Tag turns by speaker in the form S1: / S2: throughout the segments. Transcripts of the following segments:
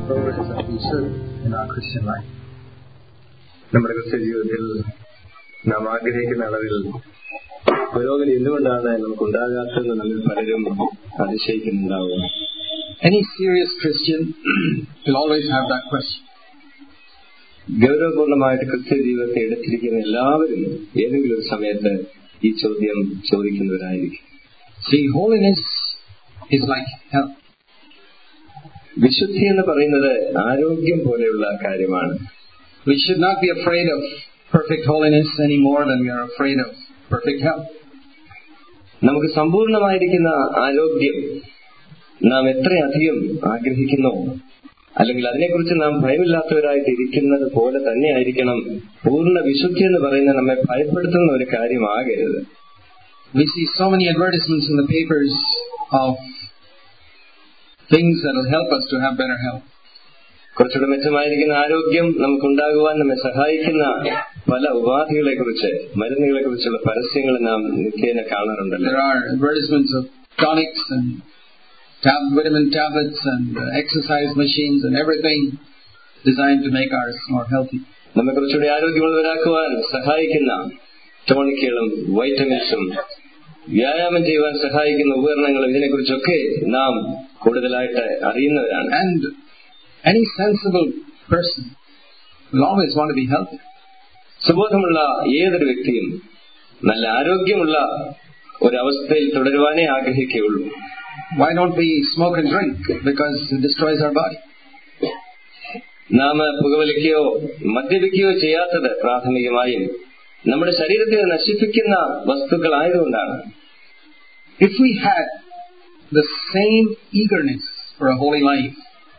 S1: progress that we should in our Christian life.
S2: നമ്മുടെ ക്രിസ്ത്യ ജീവിതത്തിൽ നാം ആഗ്രഹിക്കുന്ന അളവിൽ പുരോഗതി എന്തുകൊണ്ടാണ് നമുക്കുണ്ടാകാത്തതെന്ന് നമ്മൾ പലരും അതിശയിക്കുന്നുണ്ടാവുക
S1: Any serious Christian will always have that question.
S2: ഗൗരവപൂർണമായിട്ട് ക്രിസ്ത്യ ജീവിതത്തെ എടുത്തിരിക്കുന്ന എല്ലാവരും ഏതെങ്കിലും ഒരു സമയത്ത് ഈ ചോദ്യം ചോദിക്കുന്നവരായിരിക്കും
S1: See, holiness is like health.
S2: വിശുദ്ധി എന്ന് പറയുന്നത് ആരോഗ്യം പോലെയുള്ള കാര്യമാണ്
S1: We should not be afraid of perfect holiness any more than we are afraid of perfect health.
S2: നമുക്ക് സമ്പൂർണമായിരിക്കുന്ന ആരോഗ്യം നാം എത്രയധികം ആഗ്രഹിക്കുന്നു അല്ലെങ്കിൽ അതിനെക്കുറിച്ച് നാം ഭയമില്ലാത്തവരായിട്ട് ഇരിക്കുന്നത് പോലെ തന്നെ ആയിരിക്കണം പൂർണ്ണ വിശുദ്ധി എന്ന് പറയുന്നത് നമ്മെ ഭയപ്പെടുത്തുന്ന ഒരു കാര്യമാകരുത്
S1: We see so many advertisements in the papers of things that will help us to have better health.
S2: കുറച്ചുകൂടെ മെച്ചമായിരിക്കുന്ന ആരോഗ്യം നമുക്കുണ്ടാകുവാൻ നമ്മെ സഹായിക്കുന്ന പല ഉപാധികളെ കുറിച്ച് മരുന്നുകളെ കുറിച്ചുള്ള പരസ്യങ്ങൾ നാം നിത്യേന കാണാറുണ്ടല്ലോ
S1: There are advertisements of tonics and tab- vitamin tablets and uh, exercise machines and everything designed to make us more healthy.
S2: നമ്മെ കുറച്ചുകൂടി ആരോഗ്യമുള്ളവരാക്കുവാൻ സഹായിക്കുന്ന ടോണിക്കുകളും വൈറ്റമിൻസും വ്യായാമം ചെയ്യുവാൻ സഹായിക്കുന്ന ഉപകരണങ്ങളും ഇതിനെക്കുറിച്ചൊക്കെ നാം കൂടുതലായിട്ട് അറിയുന്നവരാണ്
S1: And any sensible person will always want to be healthy.
S2: സുബോധമുള്ള ഏതൊരു വ്യക്തിയും നല്ല ആരോഗ്യമുള്ള ഒരവസ്ഥയിൽ തുടരുവാനേ ആഗ്രഹിക്കുകയുള്ളൂ
S1: Why don't we smoke and drink? Because it destroys our body.
S2: നാം പുകവലിക്കുകയോ മദ്യപിക്കുകയോ ചെയ്യാത്തത് പ്രാഥമികമായും നമ്മുടെ ശരീരത്തെ നശിപ്പിക്കുന്ന വസ്തുക്കളായതുകൊണ്ടാണ്
S1: If we had the same eagerness for a holy life,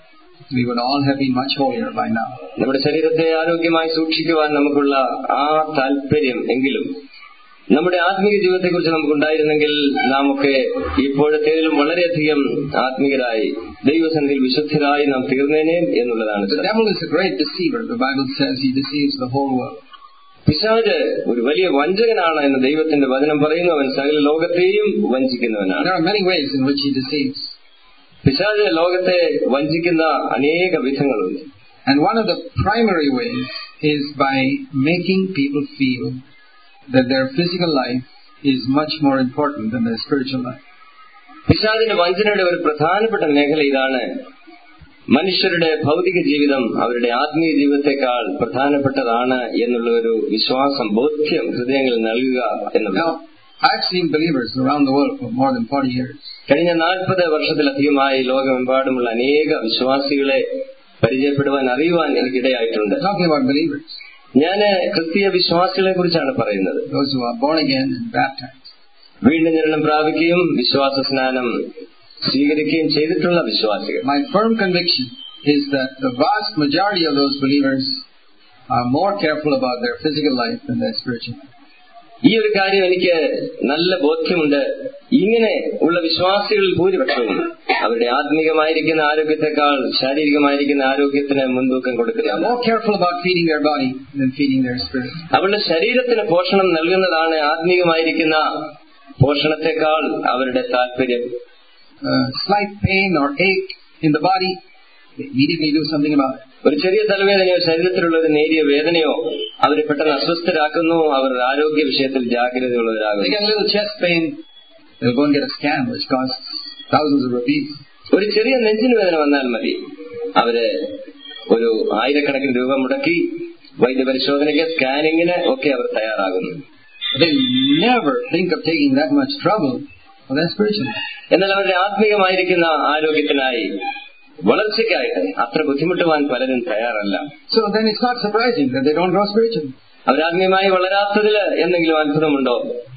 S1: we would all have been much holier by now.
S2: നമ്മുടെ ശരീരത്തെ ആരോഗ്യമായി സൂക്ഷിക്കുവാൻ നമുക്കുള്ള ആ താല്പര്യം എങ്കിലും നമ്മുടെ ആത്മീയ ജീവിതത്തെക്കുറിച്ച് നമുക്കുണ്ടായിരുന്നെങ്കിൽ നാം ഒക്കെ ഇപ്പോഴത്തേലും വളരെയധികം ആത്മീയരായി ദൈവസന്നിധിയിൽ വിശുദ്ധരായി നാം തീർന്നേനെ എന്നുള്ളതാണ്
S1: The
S2: സത്യം.
S1: devil is a great deceiver. The Bible says he deceives the whole world.
S2: പിശാജ് ഒരു വലിയ വഞ്ചകനാണ് എന്ന് ദൈവത്തിന്റെ വചനം പറയുന്നു അവൻ സകല ലോകത്തെയും വഞ്ചിക്കുന്നവനാണ്
S1: There are many ways in which he deceives.
S2: പിശാജ് ലോകത്തെ വഞ്ചിക്കുന്ന അനേക വിധങ്ങളുണ്ട്
S1: And one of the primary ways is by making people feel that their physical life is much more important than their spiritual life.
S2: പിശാചിന്റെ വഞ്ചനയുടെ ഒരു പ്രധാനപ്പെട്ട മേഖല ഇതാണ് മനുഷ്യരുടെ ഭൗതിക ജീവിതം അവരുടെ ആത്മീയ ജീവിതത്തെക്കാൾ പ്രധാനപ്പെട്ടതാണ് എന്നുള്ള ഒരു വിശ്വാസം ബോധ്യം ഹൃദയങ്ങളിൽ നൽകുക എന്നുള്ളത്
S1: Now, I've seen believers around the world for more than 40 years.
S2: കഴിഞ്ഞ നാൽപ്പത് വർഷത്തിലധികമായി ലോകമെമ്പാടുമുള്ള അനേക വിശ്വാസികളെ പരിചയപ്പെടുവാൻ അറിയുവാൻ എനിക്കിടയായിട്ടുണ്ട്
S1: Talking about believers,
S2: ഞാൻ ക്രിസ്തീയ വിശ്വാസികളെ കുറിച്ചാണ് പറയുന്നത്
S1: those who are born again and baptized.
S2: വീണ്ടും ജനനം പ്രാപിക്കുകയും വിശ്വാസ സ്നാനം സ്വീകരിക്കുകയും ചെയ്തിട്ടുള്ള വിശ്വാസികൾ
S1: My firm conviction is that the vast majority of those believers are more careful about their physical life than their spiritual life.
S2: ഈ ഒരു കാര്യം എനിക്ക് നല്ല ബോധ്യമുണ്ട് ഇങ്ങനെ ഉള്ള വിശ്വാസികളിൽ ഭൂരിപക്ഷവും അവരുടെ ആത്മീകമായിരിക്കുന്ന ആരോഗ്യത്തെക്കാൾ ശാരീരികമായിരിക്കുന്ന ആരോഗ്യത്തിന് മുൻതൂക്കം
S1: They are
S2: കൊടുക്കുന്നതാണ്
S1: more careful about feeding their body than feeding their spirit.
S2: അവരുടെ ശരീരത്തിന് പോഷണം നൽകുന്നതാണ് ആത്മീകമായിരിക്കുന്ന പോഷണത്തെക്കാൾ അവരുടെ താല്പര്യം
S1: Uh, slight pain or ache in the body, they immediately do something about it.
S2: ഒരു ചെറിയ തലവേദനയോ ശരീരത്തിലുള്ള ഒരു നേരിയ വേദനയോ അവരെ പെട്ടെന്ന് അസ്വസ്ഥരാക്കുന്നു അവർ ആരോഗ്യ വിഷയത്തിൽ
S1: They
S2: ജാഗ്രതയുള്ളവരാകുന്നു
S1: get a little chest pain, they'll go and get a scan which costs thousands of rupees.
S2: ഒരു ചെറിയ നെഞ്ചിന് വേദന വന്നാൽ മതി അവര് ഒരു ആയിരക്കണക്കിന് രൂപ മുടക്കി വൈദ്യപരിശോധനയ്ക്ക് സ്കാനിങ്ങിന് ഒക്കെ അവർ തയ്യാറാകുന്നു
S1: They never think of taking that much trouble for their spiritual life.
S2: എന്നാൽ അവരുടെ ആത്മീകമായിരിക്കുന്ന ആരോഗ്യത്തിനായി വളർച്ചയ്ക്കായിട്ട് അത്ര ബുദ്ധിമുട്ടുവാൻ പലരും തയ്യാറല്ല
S1: So then it's not surprising that they don't grow spiritually.
S2: അവരാത്മീയമായി വളരാത്തതില് എന്തെങ്കിലും അത്ഭുതമുണ്ടോ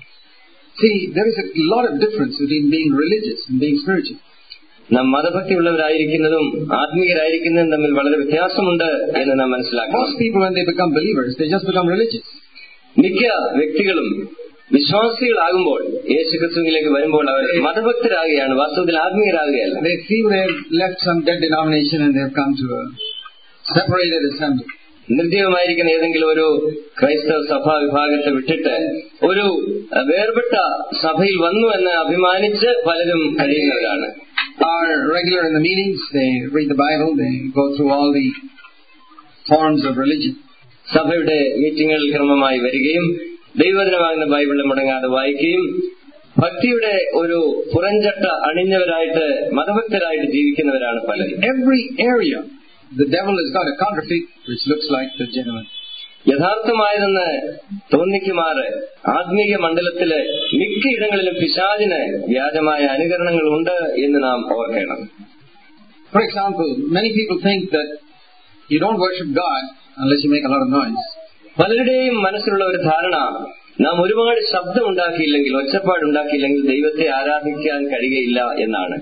S1: See, there is a lot of difference between being religious and being spiritual.
S2: നാം മതഭക്തിയുള്ളവരായിരിക്കുന്നതും ആത്മീയരായിരിക്കുന്നതും തമ്മിൽ വളരെ വ്യത്യാസമുണ്ട് എന്ന് നാം മനസ്സിലാക്കണം
S1: Most people, when they become believers, they just become religious.
S2: മിക്ക വ്യക്തികളും വിശ്വാസികളാകുമ്പോൾ യേശുക്രിസ്തുവിലേക്ക് വരുമ്പോൾ അവർ മതഭക്തരാകുകയാണ് വാസ്തവത്തിൽ ആത്മീയരാകുകയല്ല
S1: They feel they've left some dead denomination and they've come to a separated assembly.
S2: നിർജ്ജീവമായിരിക്കുന്ന ഏതെങ്കിലും ഒരു ക്രൈസ്തവ സഭാ വിഭാഗത്തെ വിട്ടിട്ട് ഒരു അഹ്, വേർപെട്ട സഭയിൽ വന്നു എന്ന് അഭിമാനിച്ച് പലരും കഴിയുന്നവരാണ്
S1: are regular in the meetings. They read the Bible. They go through all the forms of religion.
S2: സഭയുടെ മീറ്റിങ്ങുകൾ ക്രമമായി വരികയും ദൈവദിനമാകുന്ന ബൈബിളിൽ മുടങ്ങാതെ വായിക്കുകയും ഭക്തിയുടെ ഒരു പുറഞ്ചട്ട അണിഞ്ഞവരായിട്ട് മതഭക്തരായിട്ട് ജീവിക്കുന്നവരാണ് പലരും
S1: Every area, the devil has got a counterfeit which looks like the genuine.
S2: യഥാർത്ഥമായതെന്ന് തോന്നിക്കുമാറ് ആത്മീയ മണ്ഡലത്തിലെ മിക്ക ഇടങ്ങളിലും പിശാചിന് വ്യാജമായ അനുകരണങ്ങൾ ഉണ്ട് എന്ന് നാം ഓർക്കണം
S1: For example, many people think that you don't worship God unless you make a lot of noise.
S2: പലരുടെയും മനസ്സിലുള്ള ഒരു ധാരണ നാം ഒരുപാട് ശബ്ദം ഉണ്ടാക്കിയില്ലെങ്കിൽ ഒച്ചപ്പാട് ഉണ്ടാക്കിയില്ലെങ്കിൽ ദൈവത്തെ ആരാധിക്കാൻ കഴിയുകയില്ല എന്നാണ്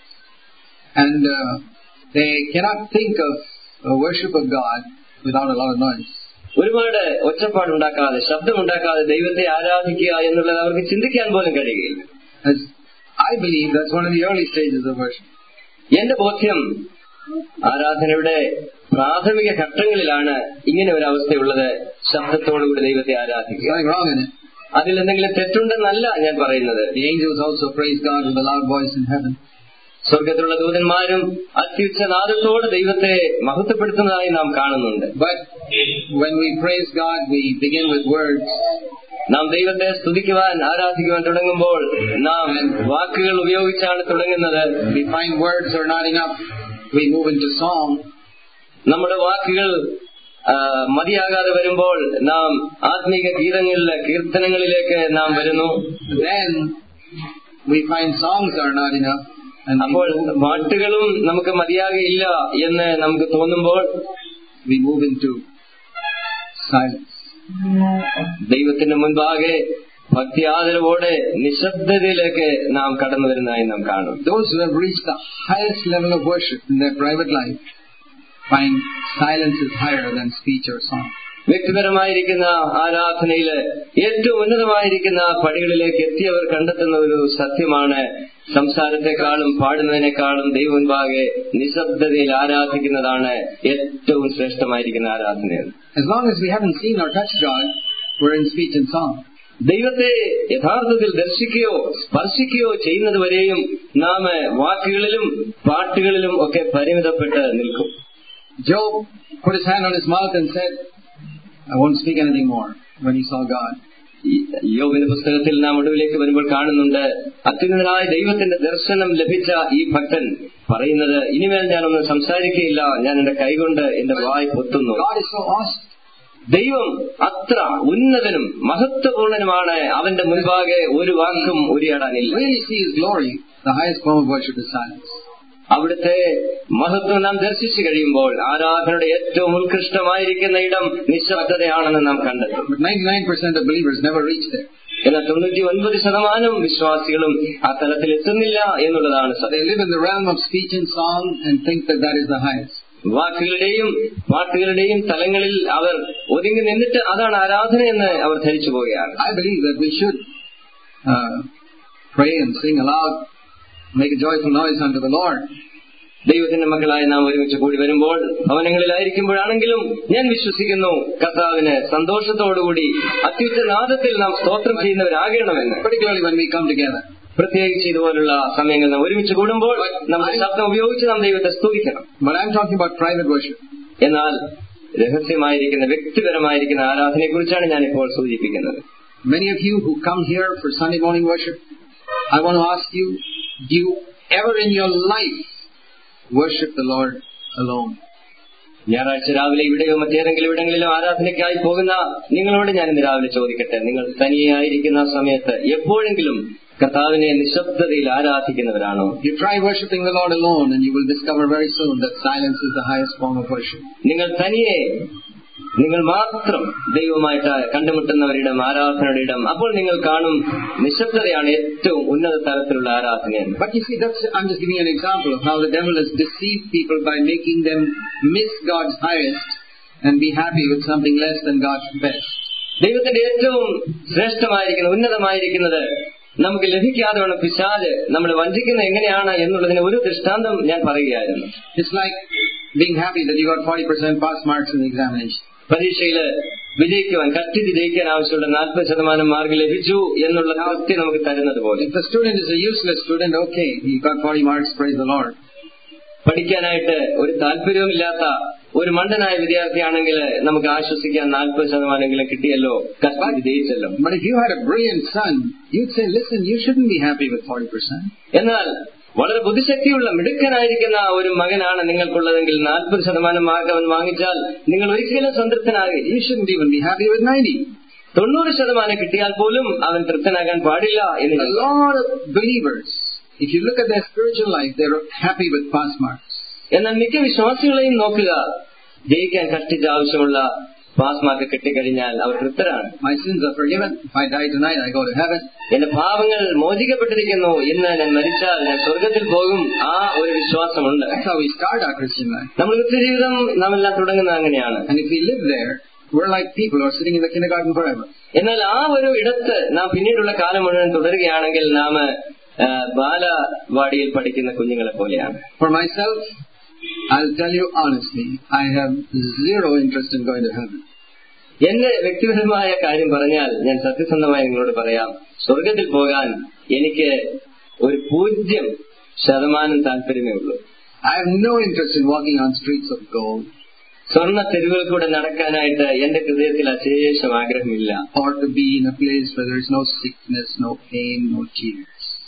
S1: And uh, they cannot think of the worship of God without a lot of noise.
S2: ഒരുപാട് ഒച്ചപ്പാട് ഉണ്ടാക്കാതെ ശബ്ദം ഉണ്ടാക്കാതെ ദൈവത്തെ ആരാധിക്കുക എന്നുള്ളത് അവർക്ക് ചിന്തിക്കാൻ പോലും കഴിയുകയില്ല
S1: As I believe that's one of the early stages of worship.
S2: എന്റെ ബോധ്യം ആരാധനയുടെ പ്രാഥമിക ഘട്ടങ്ങളിലാണ് ഇങ്ങനെ ഒരു അവസ്ഥയുള്ളത് ശബ്ദത്തോടുകൂടി ദൈവത്തെ
S1: There's
S2: ആരാധിക്കുക
S1: nothing wrong in it.
S2: അതിൽ എന്തെങ്കിലും തെറ്റുണ്ടെന്നല്ല ഞാൻ പറയുന്നത്
S1: The angels also praise God with a loud voice in heaven.
S2: സ്വർഗത്തിലുള്ള ദൂതന്മാരും അത്യുച്ച നാദത്തോട് ദൈവത്തെ മഹത്വപ്പെടുത്തുന്നതായി നാം കാണുന്നുണ്ട്
S1: But when we praise God, we begin with words.
S2: നാം ദൈവത്തെ സ്തുതിക്കുവാൻ ആരാധിക്കുവാൻ തുടങ്ങുമ്പോൾ നാം വാക്കുകൾ ഉപയോഗിച്ചാണ് തുടങ്ങുന്നത്
S1: We find words are not enough. We move into song.
S2: നമ്മുടെ വാക്കുകൾ ആ, മതിയാകാതെ വരുമ്പോൾ നാം ആത്മീക ഗീതങ്ങളിലെ കീർത്തനങ്ങളിലേക്ക് നാം വരുന്നു
S1: Then we find songs are not enough. And
S2: അപ്പോൾ പാട്ടുകളും നമുക്ക് മതിയാകയില്ല എന്ന് നമുക്ക് തോന്നുമ്പോൾ
S1: we move into silence.
S2: ദൈവത്തിന്റെ മുൻപാകെ ഭക്തി ആദരവോടെ നിശബ്ദതയിലേക്ക് നാം കടന്നു വരുന്നതായി നാം കാണും
S1: Those who have reached the highest level of worship in their private life find silence is higher than speech or song.
S2: വ്യക്തിപരമായിരിക്കുന്ന ആരാധനയില് ഏറ്റവും ഉന്നതമായിരിക്കുന്ന പടികളിലേക്ക് എത്തിയവർ കണ്ടെത്തുന്ന ഒരു സത്യമാണ് സംസാരത്തെക്കാളും പാടുന്നതിനേക്കാളും ദൈവമുൻപാകെ നിശബ്ദതയിൽ ആരാധിക്കുന്നതാണ് ഏറ്റവും ശ്രേഷ്ഠമായിരിക്കുന്ന ആരാധനയാണ്
S1: As long as we haven't seen or touched God, we're in speech and song.
S2: ദൈവത്തെ യഥാർത്ഥത്തിൽ ദർശിക്കുകയോ സ്പർശിക്കുകയോ ചെയ്യുന്നത് വരെയും നാം വാക്കുകളിലും പാട്ടുകളിലും ഒക്കെ പരിമിതപ്പെട്ട് നിൽക്കും
S1: Job put his hand on his mouth and said, I won't speak anything more when he saw God.
S2: ഈ യോബിന്റെ പുസ്തകത്തിൽ നാം ഒടുവിലേക്ക് വരുമ്പോൾ കാണുന്നുണ്ട് അത്യുന്നതനായ ദൈവത്തിന്റെ ദർശനം ലഭിച്ച ഈ ഭക്തൻ പറയുന്നത് ഇനിമേൽ ഞാനൊന്നും സംസാരിക്കുകയില്ല ഞാൻ എന്റെ കൈകൊണ്ട് എന്റെ വായ് പൊത്തുന്നു
S1: God is so awesome.
S2: ദൈവം അത്ര ഉന്നതനും മഹത്വപൂർണനുമാണ് അവന്റെ മുൻപാകെ ഒരു വാക്കും ഉരിയാടാനില്ല
S1: Really see his glory. The highest form of worship is silence.
S2: അവിടുത്തെ മഹത്വം നാം ദർശിച്ചു കഴിയുമ്പോൾ ആരാധനയുടെ ഏറ്റവും ഉത്കൃഷ്ടമായിരിക്കുന്ന ഇടം നിശബ്ദതയാണെന്ന് നാം കണ്ടെത്തും
S1: But 99% of believers never reach there.
S2: എന്നാൽ തൊണ്ണൂറ്റി ഒൻപത് ശതമാനം വിശ്വാസികളും ആ തലത്തിൽ എത്തുന്നില്ല എന്നുള്ളതാണ്
S1: They
S2: സത്യം
S1: live in the realm of speech and song and think that that is the highest.
S2: വാക്കുകളുടെയും പാട്ടുകളുടെയും തലങ്ങളിൽ അവർ ഒതുങ്ങി നിന്നിട്ട് അതാണ് ആരാധന എന്ന് അവർ ധരിച്ചു പോവുകയാണ്
S1: I believe that we should uh, pray and sing aloud, make a joyful noise unto the Lord.
S2: ദൈവത്തിന്റെ മക്കളായി നാം ഒരുമിച്ച് കൂടി വരുമ്പോൾ ഭവനങ്ങളിലായിരിക്കുമ്പോഴാണെങ്കിലും ഞാൻ വിശ്വസിക്കുന്നു കർത്താവിന് സന്തോഷത്തോടുകൂടി അത്യുച്ച നാദത്തിൽ നാം സ്തോത്രം ചെയ്യുന്നവരാകണമെന്ന്
S1: Particularly when we come together.
S2: പ്രത്യേകിച്ച് ഇതുപോലുള്ള സമയങ്ങളിൽ നാം ഒരുമിച്ച് കൂടുമ്പോൾ നമ്മുടെ ശബ്ദം ഉപയോഗിച്ച് നാം ദൈവത്തെ സ്തുതിക്കണം
S1: But I'm talking about private worship.
S2: എന്നാൽ രഹസ്യമായിരിക്കുന്ന വ്യക്തിപരമായിരിക്കുന്ന ആരാധനയെ കുറിച്ചാണ് ഞാൻ ഇപ്പോൾ സൂചിപ്പിക്കുന്നത്
S1: Many of you who come here for Sunday morning worship, I want to ask you, do you ever in your life worship the Lord alone?
S2: ഞായറാഴ്ച രാവിലെ ഇവിടെയോ മറ്റേതെങ്കിലും ഇവിടങ്ങളിലോ ആരാധനയ്ക്കായി പോകുന്ന നിങ്ങളോട് ഞാൻ ഇന്ന് രാവിലെ ചോദിക്കട്ടെ നിങ്ങൾ തനിയായിരിക്കുന്ന സമയത്ത് എപ്പോഴെങ്കിലും കർത്താവിനെ നിശബ്ദതയിൽ ആരാധിക്കുന്നവരാണോ
S1: You try worshiping the Lord alone and you will discover very soon that silence is the highest form of worship.
S2: നിങ്ങൾ തനിയെ നിങ്ങൾ മാത്രം ദൈവമായിട്ട് കണ്ടുമുട്ടുന്നവരിടം ആരാധനയുടെ ഇടം അപ്പോൾ നിങ്ങൾ കാണും നിശബ്ദതയാണ് ഏറ്റവും ഉന്നത തലത്തിലുള്ള ആരാധനയെന്ന്
S1: But you see, that's, I'm just giving you an example of how the devil has deceived people by making them miss God's highest and be happy with something less than God's best.
S2: ദൈവത്തിന്റെ ഏറ്റവും ശ്രേഷ്ഠമായിരിക്കുന്ന ഉന്നതമായിരിക്കുന്നത് നമുക്ക് ലഭിക്കാതെ വേണം പിശാല് നമ്മളെ വഞ്ചിക്കുന്നത് എങ്ങനെയാണ് എന്നുള്ളതിന് ഒരു ദൃഷ്ടാന്തം ഞാൻ പറയുകയായിരുന്നു
S1: It's like being happy that you got 40% pass marks in the examination.
S2: പരീക്ഷയില് വിജയിക്കുവാൻ കഷ്ടിച്ച് ജയിക്കാൻ ആവശ്യമുള്ള നാൽപ്പത് ശതമാനം മാർക്ക് ലഭിച്ചു എന്നുള്ള തൃപ്തി നമുക്ക് തരുന്നത് പോലെ
S1: If the student is a useless student, okay, he got 40 marks, praise the Lord.
S2: പഠിക്കാനായിട്ട് ഒരു താല്പര്യവുമില്ലാത്ത ഒരു മണ്ടനായ വിദ്യാർത്ഥിയാണെങ്കിൽ നമുക്ക് ആശ്വസിക്കാൻ നാൽപ്പത് ശതമാനമെങ്കിലും കിട്ടിയല്ലോ കഷ്ടിച്ച് ജയിച്ചല്ലോ
S1: But if you had a brilliant son, you'd say, listen, you shouldn't be happy with 40%.
S2: എന്നാൽ വളരെ ബുദ്ധിശക്തിയുള്ള മിടുക്കനായിരിക്കുന്ന ഒരു മകനാണ് നിങ്ങൾക്കുള്ളതെങ്കിൽ നാൽപ്പത് ശതമാനം മാർക്ക് അവൻ വാങ്ങിച്ചാൽ നിങ്ങൾ ഒരിക്കലും സംതൃപ്തനാകില്ല
S1: You shouldn't even be happy with 90.
S2: തൊണ്ണൂറ് ശതമാനം കിട്ടിയാൽ പോലും അവൻ തൃപ്തനാകാൻ പാടില്ല എന്ന്
S1: A lot of believers, if you look at their spiritual life, they're happy with pass marks.
S2: എന്നാൽ മിക്ക വിശ്വാസികളെയും നോക്കുക ജയിക്കാൻ കഷ്ടിച്ച് ആവശ്യമുള്ള പാസ് മാർക്ക് കിട്ടിക്കഴിഞ്ഞാൽ അവർ തൃപ്തരാണ്
S1: My sins are forgiven. If I die tonight, I go to heaven.
S2: എന്റെ പാപങ്ങൾ മോചിക്കപ്പെട്ടിരിക്കുന്നു ഇന്ന് ഞാൻ മരിച്ചാൽ ഞാൻ സ്വർഗത്തിൽ പോകും ആ ഒരു വിശ്വാസമുണ്ട്
S1: That's how we start our Christian life.
S2: നമ്മൾ ജീവിതം നാം എല്ലാം തുടങ്ങുന്നത് അങ്ങനെയാണ്
S1: And if we live there, we're like people who are sitting in the kindergarten forever.
S2: എന്നാൽ ആ ഒരു ഇടത്ത് നാം പിന്നീടുള്ള കാലം മുഴുവൻ തുടരുകയാണെങ്കിൽ നാം ആ, ബാലവാടിയിൽ പഠിക്കുന്ന കുഞ്ഞുങ്ങളെ പോലെയാണ്
S1: For myself, I'll tell you honestly, I have zero interest in going to heaven.
S2: എന്റെ വ്യക്തിപരമായ കാര്യം പറഞ്ഞാൽ ഞാൻ സത്യസന്ധമായി നിങ്ങളോട് പറയാം സ്വർഗത്തിൽ പോകാൻ എനിക്ക് ഒരു പൂജ്യം ശതമാനം താല്പര്യമേ ഉള്ളൂ
S1: I have no interest in walking on streets of gold
S2: സ്വർണ്ണ തെരുവുകൾ കൂടെ നടക്കാനായിട്ട് എന്റെ ഹൃദയത്തിൽ അശേഷം ആഗ്രഹമില്ല
S1: or to be in a place where there is no sickness, no pain, no tears.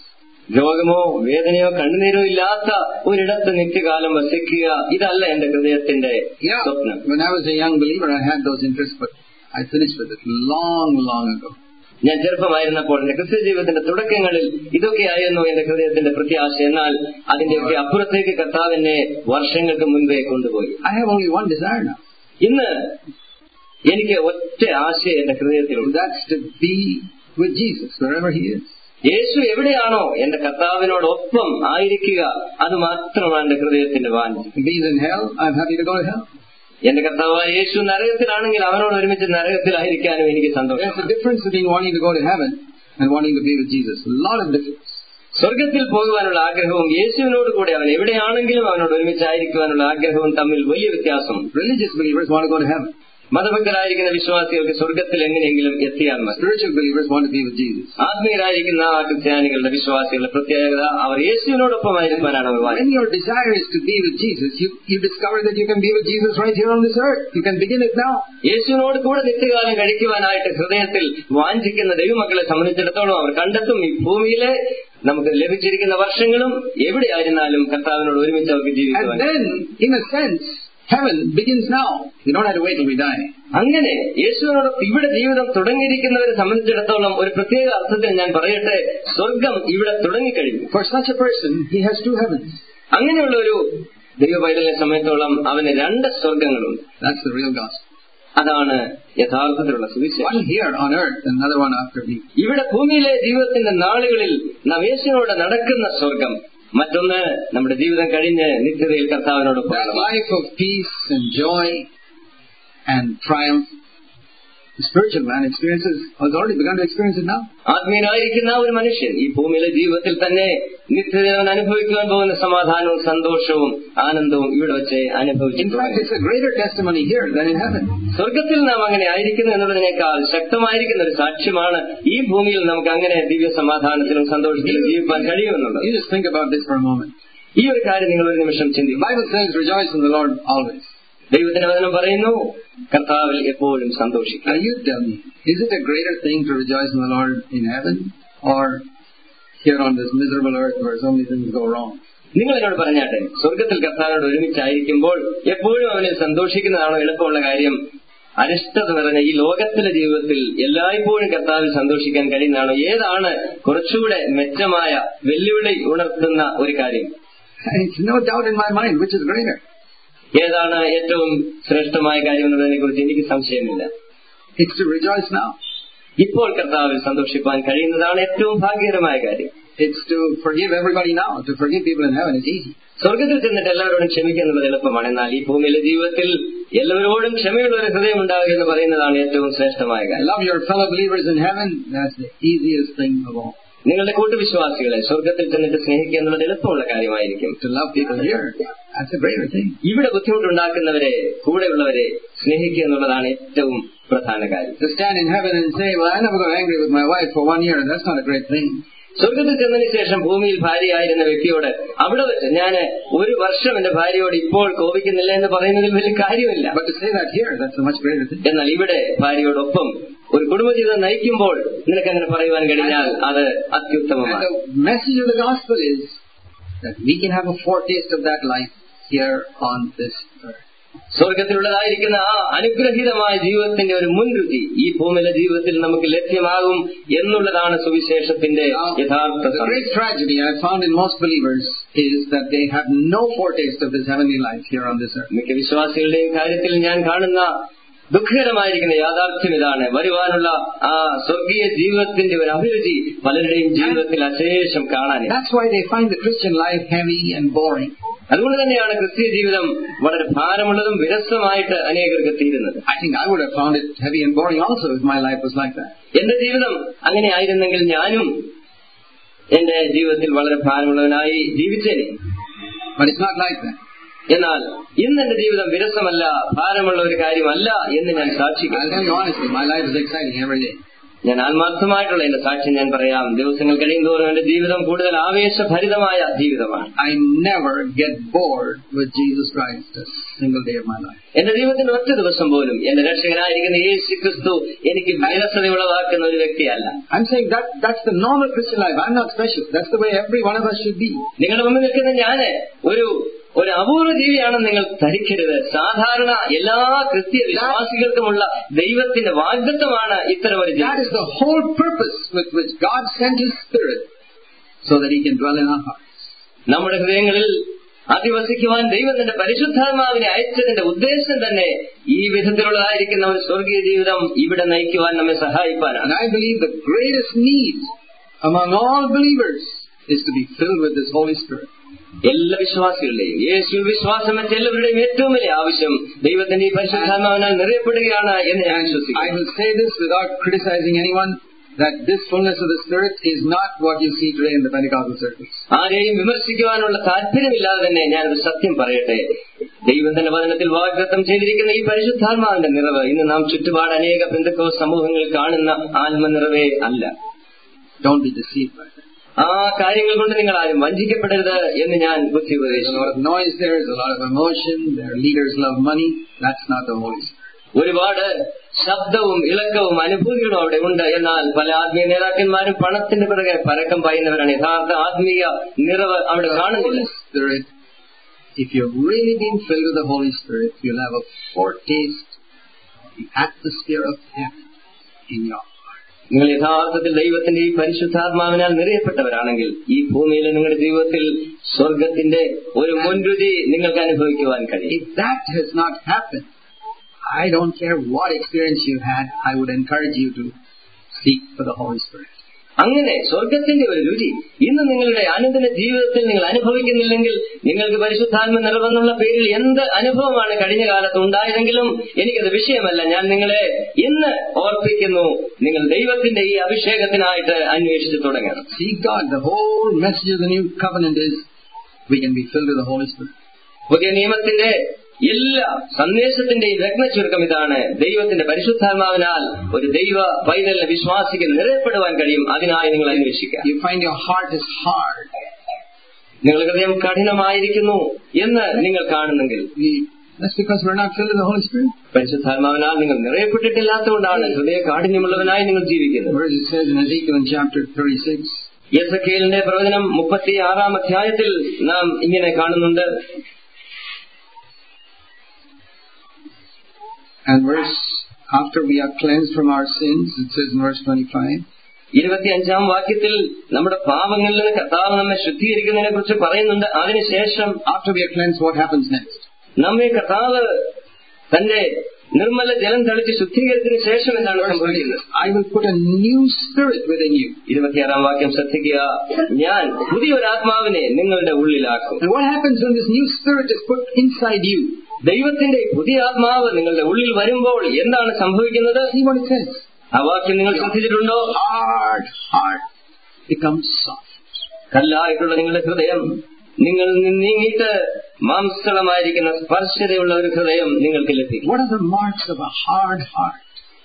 S2: രോഗമോ വേദനയോ കണ്ണുനീരോ ഇല്ലാത്ത ഒരിടത്ത് നിത്യകാലം വസിക്കുക ഇതല്ല എന്റെ ഹൃദയത്തിന്റെ
S1: Yeah,
S2: സ്വപ്നം
S1: when I was a young believer, I had those interests, but I finished with it long, long ago.
S2: ഞാൻ ചെറുപ്പമായിരുന്നപ്പോൾ എന്റെ ക്രിസ്ത്യ ജീവിതത്തിന്റെ തുടക്കങ്ങളിൽ ഇതൊക്കെയായിരുന്നു എന്റെ ഹൃദയത്തിന്റെ പ്രത്യാശ എന്നാൽ അതിന്റെയൊക്കെ അപ്പുറത്തേക്ക് കർത്താവിനെ വർഷങ്ങൾക്ക് മുൻപേ കൊണ്ടുപോയി
S1: I have only one desire now.
S2: ഇന്ന് എനിക്ക് ഒറ്റ ആശയം എന്റെ ഹൃദയത്തിലുണ്ട്
S1: That's to be with Jesus wherever He is.
S2: യേശു എവിടെയാണോ എന്റെ കർത്താവിനോടൊപ്പം ആയിരിക്കുക അത് മാത്രമാണ് എന്റെ ഹൃദയത്തിന്റെ വാഞ്ച
S1: If He's in hell, I'm happy to go to hell.
S2: എന്റെ കർത്താവായ യേശു നരകത്തിലാണെങ്കിൽ അവനോട് ഒരുമിച്ച് നരകത്തിലായിരിക്കാനും എനിക്ക് സന്തോഷം
S1: There's a difference between wanting to go to heaven and wanting to be with Jesus. A lot of difference.
S2: സ്വർഗത്തിൽ പോകുവാനുള്ള ആഗ്രഹവും യേശുവിനോട് കൂടെ അവൻ എവിടെയാണെങ്കിലും അവനോട് ഒരുമിച്ചായിരിക്കുവാനുള്ള ആഗ്രഹവും തമ്മിൽ വലിയ വ്യത്യാസം
S1: Religious believers want to go to heaven.
S2: മതഭക്തരായിരിക്കുന്ന വിശ്വാസികൾക്ക് സ്വർഗത്തിൽ എങ്ങനെയെങ്കിലും എത്തിയാൽ മതി
S1: Spiritual believers want to be with Jesus.
S2: ആത്മീയരായിരിക്കുന്ന ആ ക്രിസ്ത്യാനികളുടെ വിശ്വാസികളുടെ പ്രത്യേകത അവർ യേശുവിനോടൊപ്പമായിരിക്കാനാണ് അവർ വാഞ്ചിക്കുന്നത്.
S1: When your desire is to be with Jesus, you, you discover that you can be with Jesus right here on this earth. You can begin it now.
S2: യേശുവിനോട് കൂടെ നിത്യകാലം കഴിക്കുവാനായിട്ട് ഹൃദയത്തിൽ വാഞ്ചിക്കുന്ന ദൈവമക്കളെ സംബന്ധിച്ചിടത്തോളം അവർ കണ്ടെത്തും ഈ ഭൂമിയിലെ നമുക്ക് ലഭിച്ചിരിക്കുന്ന വർഷങ്ങളും എവിടെയായിരുന്നാലും കർത്താവിനോട് ഒരുമിച്ച് അവർക്ക്
S1: And
S2: ജീവിക്കുവാൻ
S1: then, in a sense, heaven begins now. You don't have to wait till we die.
S2: അങ്ങനെ യേശുവിനോടൊപ്പം ഇവിടെ ജീവിതം തുടങ്ങിയിരിക്കുന്നവരെ സംബന്ധിച്ചിടത്തോളം ഒരു പ്രത്യേക അർത്ഥത്തിൽ ഞാൻ പറയട്ടെ സ്വർഗം ഇവിടെ തുടങ്ങിക്കഴിഞ്ഞു
S1: For such a person, he has two heavens.
S2: അങ്ങനെയുള്ള ഒരു ദൈവ പൈതലിനെ സമയത്തോളം അവന് രണ്ട് സ്വർഗങ്ങളുണ്ട്
S1: That's the real gospel.
S2: അതാണ് യഥാർത്ഥത്തിലുള്ള സുവിശേഷം
S1: One here on earth, another one after me.
S2: ഇവിടെ ഭൂമിയിലെ ജീവിതത്തിന്റെ നാളുകളിൽ നാം യേശുവിനോട് നടക്കുന്ന സ്വർഗം മറ്റൊന്ന് നമ്മുടെ ജീവിതം കഴിഞ്ഞ് നിത്യതയിൽ കർത്താവിനോടൊപ്പം
S1: That life of peace and joy and triumph, the spiritual man experiences, has already begun to experience it now.
S2: ആത്മീയനായിരിക്കുന്ന ഒരു മനുഷ്യൻ ഈ ഭൂമിയിലെ ജീവിതത്തിൽ തന്നെ നിത്യദേവൻ അനുഭവിക്കുവാൻ പോകുന്ന സമാധാനവും സന്തോഷവും ആനന്ദവും ഇവിടെ വെച്ച്
S1: In fact,
S2: അനുഭവിച്ചിട്ടുണ്ട്
S1: it's a greater testimony here than in heaven.
S2: സ്വർഗത്തിൽ നാം അങ്ങനെ ആയിരിക്കുന്നു എന്നുള്ളതിനേക്കാൾ ശക്തമായിരിക്കുന്ന ഒരു സാക്ഷ്യമാണ് ഈ ഭൂമിയിൽ നമുക്ക് അങ്ങനെ ദിവ്യ സമാധാനത്തിലും സന്തോഷത്തിലും ജീവിക്കാൻ കഴിയുമെന്നുള്ളത്
S1: You just think about this for a moment.
S2: ഈ ഒരു കാര്യം നിങ്ങൾ ഒരു നിമിഷം
S1: The
S2: ചിന്തിക്കും
S1: Bible says, rejoice in the Lord always.
S2: ദൈവത്തിന്റെ വചനം പറയുന്നു കർത്താവിൽ എപ്പോഴും സന്തോഷിക്കുക
S1: Now you tell me, is it a greater thing to rejoice in the Lord in heaven or here on this miserable earth where so many things go wrong?
S2: നിങ്ങൾ എന്നോട് പറഞ്ഞാട്ടെ സ്വർഗത്തിൽ കർത്താവിനോട് ഒരുമിച്ചായിരിക്കുമ്പോൾ എപ്പോഴും അവനിൽ സന്തോഷിക്കുന്നതാണോ എളുപ്പമുള്ള കാര്യം അരിഷ്ടത നിറഞ്ഞ ഈ ലോകത്തിലെ ജീവിതത്തിൽ എല്ലായ്പ്പോഴും കർത്താവിൽ സന്തോഷിക്കാൻ കഴിയുന്നതാണോ ഏതാണ് കുറച്ചുകൂടെ മെച്ചമായ വെല്ലുവിളി ഉണർത്തുന്ന ഒരു കാര്യം
S1: It's no doubt in my mind which is greater.
S2: ഏതാണ് ഏറ്റവും ശ്രേഷ്ഠമായ കാര്യം എന്നതിനെ കുറിച്ച് എനിക്ക് സംശയമില്ല
S1: It's to rejoice now.
S2: ഇപ്പോൾ കർത്താവിൽ സന്തോഷിപ്പാൻ കഴിയുന്നതാണ് ഏറ്റവും ഭാഗ്യകരമായ കാര്യം
S1: It's to forgive everybody now. To forgive people in heaven is easy.
S2: സ്വർഗത്തിൽ ചെന്നിട്ട് എല്ലാവരോടും ക്ഷമിക്കുക എന്നുള്ളത് എളുപ്പമാണ് എന്നാൽ ഈ ഭൂമിയിലെ ജീവിതത്തിൽ എല്ലാവരോടും ക്ഷമയുള്ള ഒരു ഹൃദയം ഉണ്ടാവുക എന്ന് പറയുന്നതാണ് ഏറ്റവും ശ്രേഷ്ഠമായ കാര്യം
S1: Love your fellow believers in heaven, that's the easiest thing of all.
S2: നിങ്ങളുടെ കൂട്ടുവിശ്വാസികളെ സ്വർഗത്തിൽ ചെന്നിട്ട് സ്നേഹിക്കുക എന്നുള്ളത് എളുപ്പമുള്ള കാര്യമായിരിക്കും
S1: To love people here, that's a greater thing.
S2: ഇവിടെ ബുദ്ധിമുട്ടുണ്ടാക്കുന്നവരെ കൂടെയുള്ളവരെ സ്നേഹിക്കുക എന്നുള്ളതാണ് ഏറ്റവും പ്രധാന കാര്യം
S1: To stand in heaven and say, well, I never got angry with my wife for one year, that's not a great thing.
S2: സ്വർഗത്തിൽ ചെന്നതിന് ശേഷം ഭൂമിയിൽ ഭാര്യയായിരുന്ന വ്യക്തിയോട് അവിടെ വെച്ച് ഞാൻ ഒരു വർഷം എന്റെ ഭാര്യയോട് ഇപ്പോൾ കോപിക്കുന്നില്ല എന്ന് പറയുന്നതിൽ വലിയ കാര്യമില്ല
S1: But to say that here, that's a much greater thing.
S2: എന്നാൽ ഇവിടെ ഭാര്യയോടൊപ്പം ഒരു കുടുംബജീവിതം നയിക്കുമ്പോൾ നിനക്ക് അങ്ങനെ പറയുവാൻ കഴിഞ്ഞാൽ അത്
S1: And
S2: അത്യുത്തമമാണ്
S1: the message of the gospel is that we can have a foretaste of that life here on this earth.
S2: സ്വർഗത്തിലുള്ളതായിരിക്കുന്ന ആ അനുഗ്രഹീതമായ ജീവിതത്തിന്റെ ഒരു മുൻരുചി ഈ ഭൂമിയിലെ ജീവിതത്തിൽ നമുക്ക് ലഭ്യമാകും എന്നുള്ളതാണ് സുവിശേഷത്തിന്റെ
S1: Now,
S2: യഥാർത്ഥ
S1: the
S2: സത്യം.
S1: great tragedy I found in most believers is that they have no foretaste of this heavenly life here on this earth.
S2: മിക്ക വിശ്വാസികളുടെയും കാര്യത്തിൽ ഞാൻ കാണുന്ന ദുഃഖകരമായിരിക്കുന്ന യാഥാർത്ഥ്യം ഇതാണ് വരുവാനുള്ള ആ സ്വർഗീയ ജീവിതത്തിന്റെ ഒരു അഭിരുചി പലരുടെയും ജീവിതത്തിൽ അശേഷം കാണാനില്ല
S1: That's why they find the Christian life heavy and boring.
S2: അതുകൊണ്ട് തന്നെയാണ് ക്രിസ്തീയ ജീവിതം വളരെ ഭാരമുള്ളതും വിരസമായിട്ട് അനേകർക്ക് തീരുന്നത്
S1: I think I would have found it heavy and boring also if my life was like that.
S2: എന്റെ ജീവിതം അങ്ങനെ ആയിരുന്നെങ്കിൽ ഞാനും എന്റെ ജീവിതത്തിൽ വളരെ ഭാരമുള്ളവനായി ജീവിച്ചേനെ
S1: But it's not like that.
S2: എന്നാൽ ഇന്ന് എന്റെ ജീവിതം വിരസമല്ല ഭാരമുള്ള ഒരു കാര്യമല്ല എന്ന് ഞാൻ സാക്ഷിക്കും
S1: I'll tell you honestly, my life is exciting every day.
S2: ഞാൻ ആത്മാർത്ഥമായിട്ടുള്ള എന്റെ സാക്ഷ്യം ഞാൻ പറയാം ദിവസങ്ങൾ കഴിയുന്തോറും എന്റെ ജീവിതം കൂടുതൽ ആവേശഭരിതമായ ജീവിതമാണ്
S1: I never get bored with Jesus Christ a single day of my life.
S2: എന്റെ ജീവിതത്തിൽ ഒറ്റ ദിവസം പോലും എന്റെ രക്ഷകനായിരിക്കുന്ന യേശു ക്രിസ്തു എനിക്ക് വിരസത ഉളവാക്കുന്ന ഒരു വ്യക്തിയല്ല
S1: I'm saying that that's the normal Christian life. I'm not special. That's the way every one of us should be.
S2: നിങ്ങളുടെ മുമ്പിൽ നിൽക്കുന്ന ഞാന് ഒരു ഒരു അപൂർവ ജീവിയാണെന്ന് നിങ്ങൾ ധരിക്കരുത് സാധാരണ എല്ലാ ക്രിസ്തീയ വിശ്വാസികൾക്കുമുള്ള ദൈവത്തിന്റെ വാഗ്ദത്വമാണ് ഇത്തരം ഒരു
S1: That
S2: ജീവിതം
S1: is the whole purpose with which God sent His Spirit so that He can dwell in our hearts.
S2: നമ്മുടെ ഹൃദയങ്ങളിൽ അധിവസിക്കുവാൻ ദൈവം തന്റെ പരിശുദ്ധാത്മാവിനെ അയച്ചതിന്റെ ഉദ്ദേശം തന്നെ ഈ വിധത്തിലുള്ളതായിരിക്കുന്ന ഒരു സ്വർഗീയ ജീവിതം ഇവിടെ നയിക്കുവാൻ നമ്മെ സഹായിപ്പാനാണ്
S1: And I believe the greatest need among all believers is to be filled with this Holy Spirit.
S2: എല്ലാ വിശ്വാസികളുടെയും യേശു വിശ്വാസം വെച്ച എല്ലാവരുടെയും ഏറ്റവും വലിയ ആവശ്യം ദൈവത്തിന്റെ ഈ പരിശുദ്ധാത്മാവിനാൽ നിറയപ്പെടുകയാണ് എന്ന് ഞാൻ
S1: And I
S2: വിശ്വസിക്കുന്നു
S1: will say this without criticizing anyone that this fullness of the Spirit is not what you see today in the Pentecostal circles.
S2: ആരെയും വിമർശിക്കുവാനുള്ള താല്പര്യമില്ലാതെ തന്നെ ഞാനൊരു സത്യം പറയട്ടെ ദൈവം തന്നെ വചനത്തിൽ വാഗ്ദത്തം ചെയ്തിരിക്കുന്ന ഈ പരിശുദ്ധാത്മാവിന്റെ നിറവ് ഇന്ന് നാം ചുറ്റുപാട് അനേക ബന്ധുക്കോ സമൂഹങ്ങളിൽ കാണുന്ന ആത്മനിറവേ അല്ല
S1: Don't be deceived by that.
S2: ആ കാര്യങ്ങൾ കൊണ്ട് നിങ്ങൾ ആരും വഞ്ചിക്കപ്പെടരുത് എന്ന് ഞാൻ ബുദ്ധി
S1: There's a
S2: ഉപദേശിച്ചു
S1: lot of noise there, there's a lot of emotion, their leaders love money. That's not the Holy Spirit.
S2: ഒരുപാട് ശബ്ദവും ഇളക്കവും അനുഭൂതികളും അവിടെ ഉണ്ട് എന്നാൽ പല ആത്മീയ നേതാക്കന്മാരും പണത്തിന്റെ പിറകെ പരക്കം പായുന്നവരാണ് യഥാർത്ഥ ആത്മീയ നിറവ് അവിടെ
S1: The
S2: കാണുന്നില്ല
S1: Holy Spirit, if you've really been filled with the Holy Spirit, you'll have a foretaste of the atmosphere of heaven in your heart.
S2: നിങ്ങൾ യഥാർത്ഥത്തിൽ ദൈവത്തിന്റെ ഈ പരിശുദ്ധാത്മാവിനാൽ നിറയപ്പെട്ടവരാണെങ്കിൽ ഈ ഭൂമിയിലെ നിങ്ങളുടെ ജീവിതത്തിൽ സ്വർഗത്തിന്റെ ഒരു മുൻരുചി നിങ്ങൾക്ക് അനുഭവിക്കുവാൻ കഴിയും
S1: If that has not happened, I don't care what experience you had, I would encourage you to seek for the Holy Spirit.
S2: അങ്ങനെ സ്വർഗത്തിന്റെ ഒരു രുചി ഇന്ന് നിങ്ങളുടെ അനുദിന ജീവിതത്തിൽ നിങ്ങൾ അനുഭവിക്കുന്നില്ലെങ്കിൽ നിങ്ങൾക്ക് പരിശുദ്ധാത്മ നിറവെന്നുള്ള പേരിൽ എന്ത് അനുഭവമാണ് കഴിഞ്ഞ കാലത്ത് ഉണ്ടായതെങ്കിലും എനിക്കത് വിഷയമല്ല ഞാൻ നിങ്ങളെ ഇന്ന് ഓർപ്പിക്കുന്നു നിങ്ങൾ ദൈവത്തിന്റെ ഈ അഭിഷേകത്തിനായിട്ട് അന്വേഷിച്ചു തുടങ്ങണം
S1: Seek God. The whole message of the new covenant is we can be filled with the Holy Spirit.
S2: പുതിയ നിയമത്തിന്റെ എല്ലാ സന്ദേശത്തിന്റെയും രത്ന ചുരുക്കം ഇതാണ് ദൈവത്തിന്റെ പരിശുദ്ധാത്മാവിനാൽ ഒരു ദൈവ പൈതലിനെ വിശ്വാസിക്ക് നിറയപ്പെടുവാൻ കഴിയും അതിനായി നിങ്ങൾ അന്വേഷിക്കുക
S1: You find your heart is hard.
S2: നിങ്ങളുടെ ഹൃദയം കഠിനമായിരിക്കുന്നു എന്ന് നിങ്ങൾ കാണുന്നെങ്കിൽ
S1: We, that's because we're not filled with the Holy Spirit.
S2: പരിശുദ്ധാത്മാവിനാൽ നിങ്ങൾ നിറയപ്പെട്ടിട്ടില്ലാത്തതുകൊണ്ടാണ് ഹൃദയ കാഠിന്യമുള്ളവനായി നിങ്ങൾ ജീവിക്കുന്നത്
S1: Whereas it says in Ezekiel in chapter 36,
S2: യെസക്കേലിന്റെ പ്രവചനം മുപ്പത്തി ആറാം അധ്യായത്തിൽ നാം ഇങ്ങനെ കാണുന്നുണ്ട്
S1: and verse, after we are cleansed from our sins, it says in verse 25,
S2: ഇരുപത്തിയഞ്ചാം വാക്യത്തിൽ നമ്മുടെ പാപങ്ങളിൽ നിന്ന് കർത്താവ് നമ്മെ ശുദ്ധീകരിക്കുന്നതിനെ കുറിച്ച് പറയുന്നുണ്ട് അതിനുശേഷം
S1: after we are cleansed, what happens next?
S2: നമ്മെ കർത്താവ് തന്റെ നിർമ്മല ജലം തളിച്ച് ശുദ്ധീകരിച്ചതിന് ശേഷം എന്താണ്
S1: Verse
S2: സംഭവിക്കുന്നത്
S1: 26, I will put a new spirit within you.
S2: ഇരുപത്തിയാറാം വാക്യം ശ്രദ്ധിക്കുക ഞാൻ പുതിയൊരു ആത്മാവിനെ നിങ്ങളുടെ ഉള്ളിലാക്കും
S1: And what happens when this new spirit is put inside you?
S2: ദൈവത്തിന്റെ പുതിയ ആത്മാവ് നിങ്ങളുടെ ഉള്ളിൽ വരുമ്പോൾ എന്താണ് സംഭവിക്കുന്നത്
S1: See what it says.
S2: ആ വാക്യം നിങ്ങൾ ശ്രദ്ധിച്ചിട്ടുണ്ടോ
S1: Hard heart becomes soft.
S2: കല്ലായിട്ടുള്ള നിങ്ങളുടെ ഹൃദയം നിങ്ങൾ നീങ്ങിയിട്ട് മാംസളമായിരിക്കുന്ന സ്പർശതയുള്ള ഒരു ഹൃദയം നിങ്ങൾക്ക് ലഭിക്കും
S1: What are the marks of a hard heart?